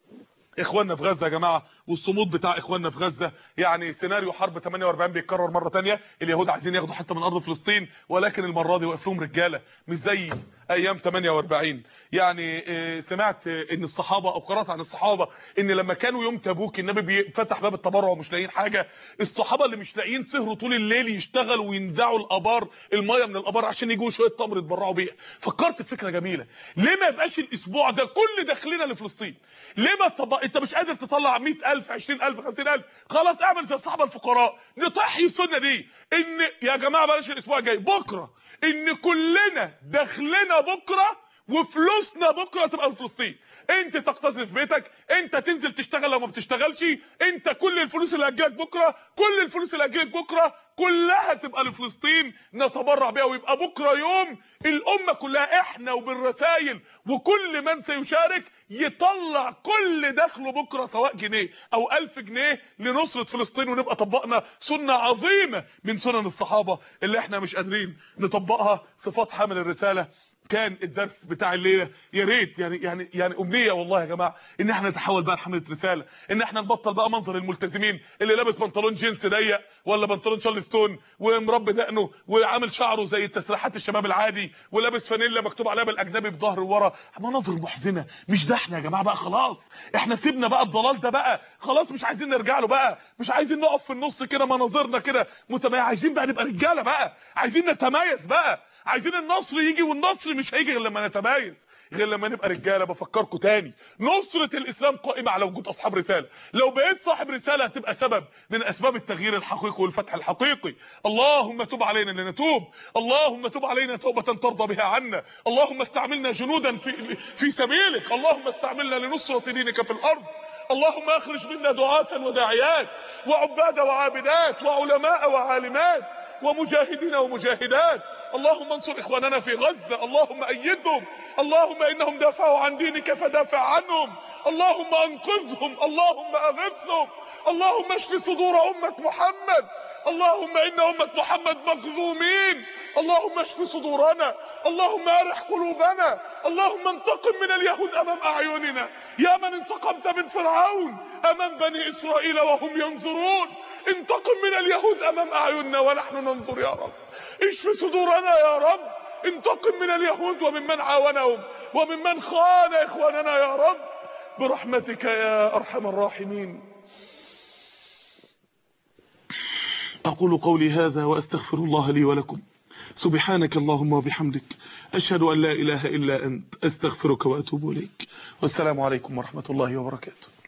اخواننا في غزه يا جماعه والصمود بتاع اخواننا في غزه يعني سيناريو حرب 48 بيتكرر مره تانية اليهود عايزين ياخدوا حته من ارض فلسطين ولكن المره دي وقف لهم رجاله مش زي ايام 48 يعني سمعت ان الصحابه او قرات عن الصحابه ان لما كانوا يوم تبوك النبي فتح باب التبرع ومش لاقيين حاجه الصحابه اللي مش لاقيين سهروا طول الليل يشتغلوا وينزعوا الابار الميه من الابار عشان يجوا شويه تمر يتبرعوا بيها فكرت في فكره جميله ليه ما يبقاش الاسبوع ده كل داخلنا لفلسطين ليه ما طب... انت مش قادر تطلع 100000 20000 50000 خلاص اعمل زي الصحابه الفقراء نطحي السنه دي ان يا جماعه بلاش الاسبوع الجاي بكره ان كلنا داخلنا بكره وفلوسنا بكره تبقى لفلسطين انت تقتصد في بيتك انت تنزل تشتغل لو ما بتشتغلش انت كل الفلوس اللي هتجيلك بكره كل الفلوس اللي هتجيلك بكره كلها تبقى لفلسطين نتبرع بيها ويبقى بكره يوم الامه كلها احنا وبالرسائل وكل من سيشارك يطلع كل دخله بكره سواء جنيه او ألف جنيه لنصره فلسطين ونبقى طبقنا سنه عظيمه من سنن الصحابه اللي احنا مش قادرين نطبقها صفات حامل الرساله كان الدرس بتاع الليله يا ريت يعني يعني يعني امنيه والله يا جماعه ان احنا نتحول بقى لحمله رساله ان احنا نبطل بقى منظر الملتزمين اللي لابس بنطلون جينز ضيق ولا بنطلون شارلستون ومربي دقنه وعامل شعره زي تسريحات الشباب العادي ولابس فانيلا مكتوب عليها بالاجنبي بظهر ورا مناظر محزنه مش ده احنا يا جماعه بقى خلاص احنا سيبنا بقى الضلال ده بقى خلاص مش عايزين نرجع له بقى مش عايزين نقف في النص كده مناظرنا كده متميز عايزين بقى نبقى رجاله بقى عايزين نتميز بقى عايزين النصر يجي والنصر مش هيجي غير لما نتميز غير لما نبقى رجاله بفكركم تاني نصره الاسلام قائمه على وجود اصحاب رساله لو بقيت صاحب رساله هتبقى سبب من اسباب التغيير الحقيقي والفتح الحقيقي اللهم تب علينا لنتوب اللهم تب علينا توبه ترضى بها عنا اللهم استعملنا جنودا في في سبيلك اللهم استعملنا لنصره دينك في الارض اللهم اخرج منا دعاة وداعيات وعباد وعابدات وعلماء وعالمات ومجاهدين ومجاهدات اللهم انصر اخواننا في غزة اللهم ايدهم اللهم انهم دافعوا عن دينك فدافع عنهم اللهم انقذهم اللهم اغثهم اللهم اشف صدور امة محمد اللهم ان امة محمد مظلومين اللهم اشف صدورنا اللهم ارح قلوبنا اللهم انتقم من اليهود امام اعيننا يا من انتقمت من فرعون امام بني اسرائيل وهم ينظرون انتقم من اليهود امام اعيننا ونحن ننظر يا رب اشف صدورنا يا رب انتقم من اليهود وممن عاونهم وممن خان اخواننا يا رب برحمتك يا ارحم الراحمين اقول قولي هذا واستغفر الله لي ولكم سبحانك اللهم وبحمدك أشهد أن لا إله إلا أنت أستغفرك وأتوب إليك والسلام عليكم ورحمة الله وبركاته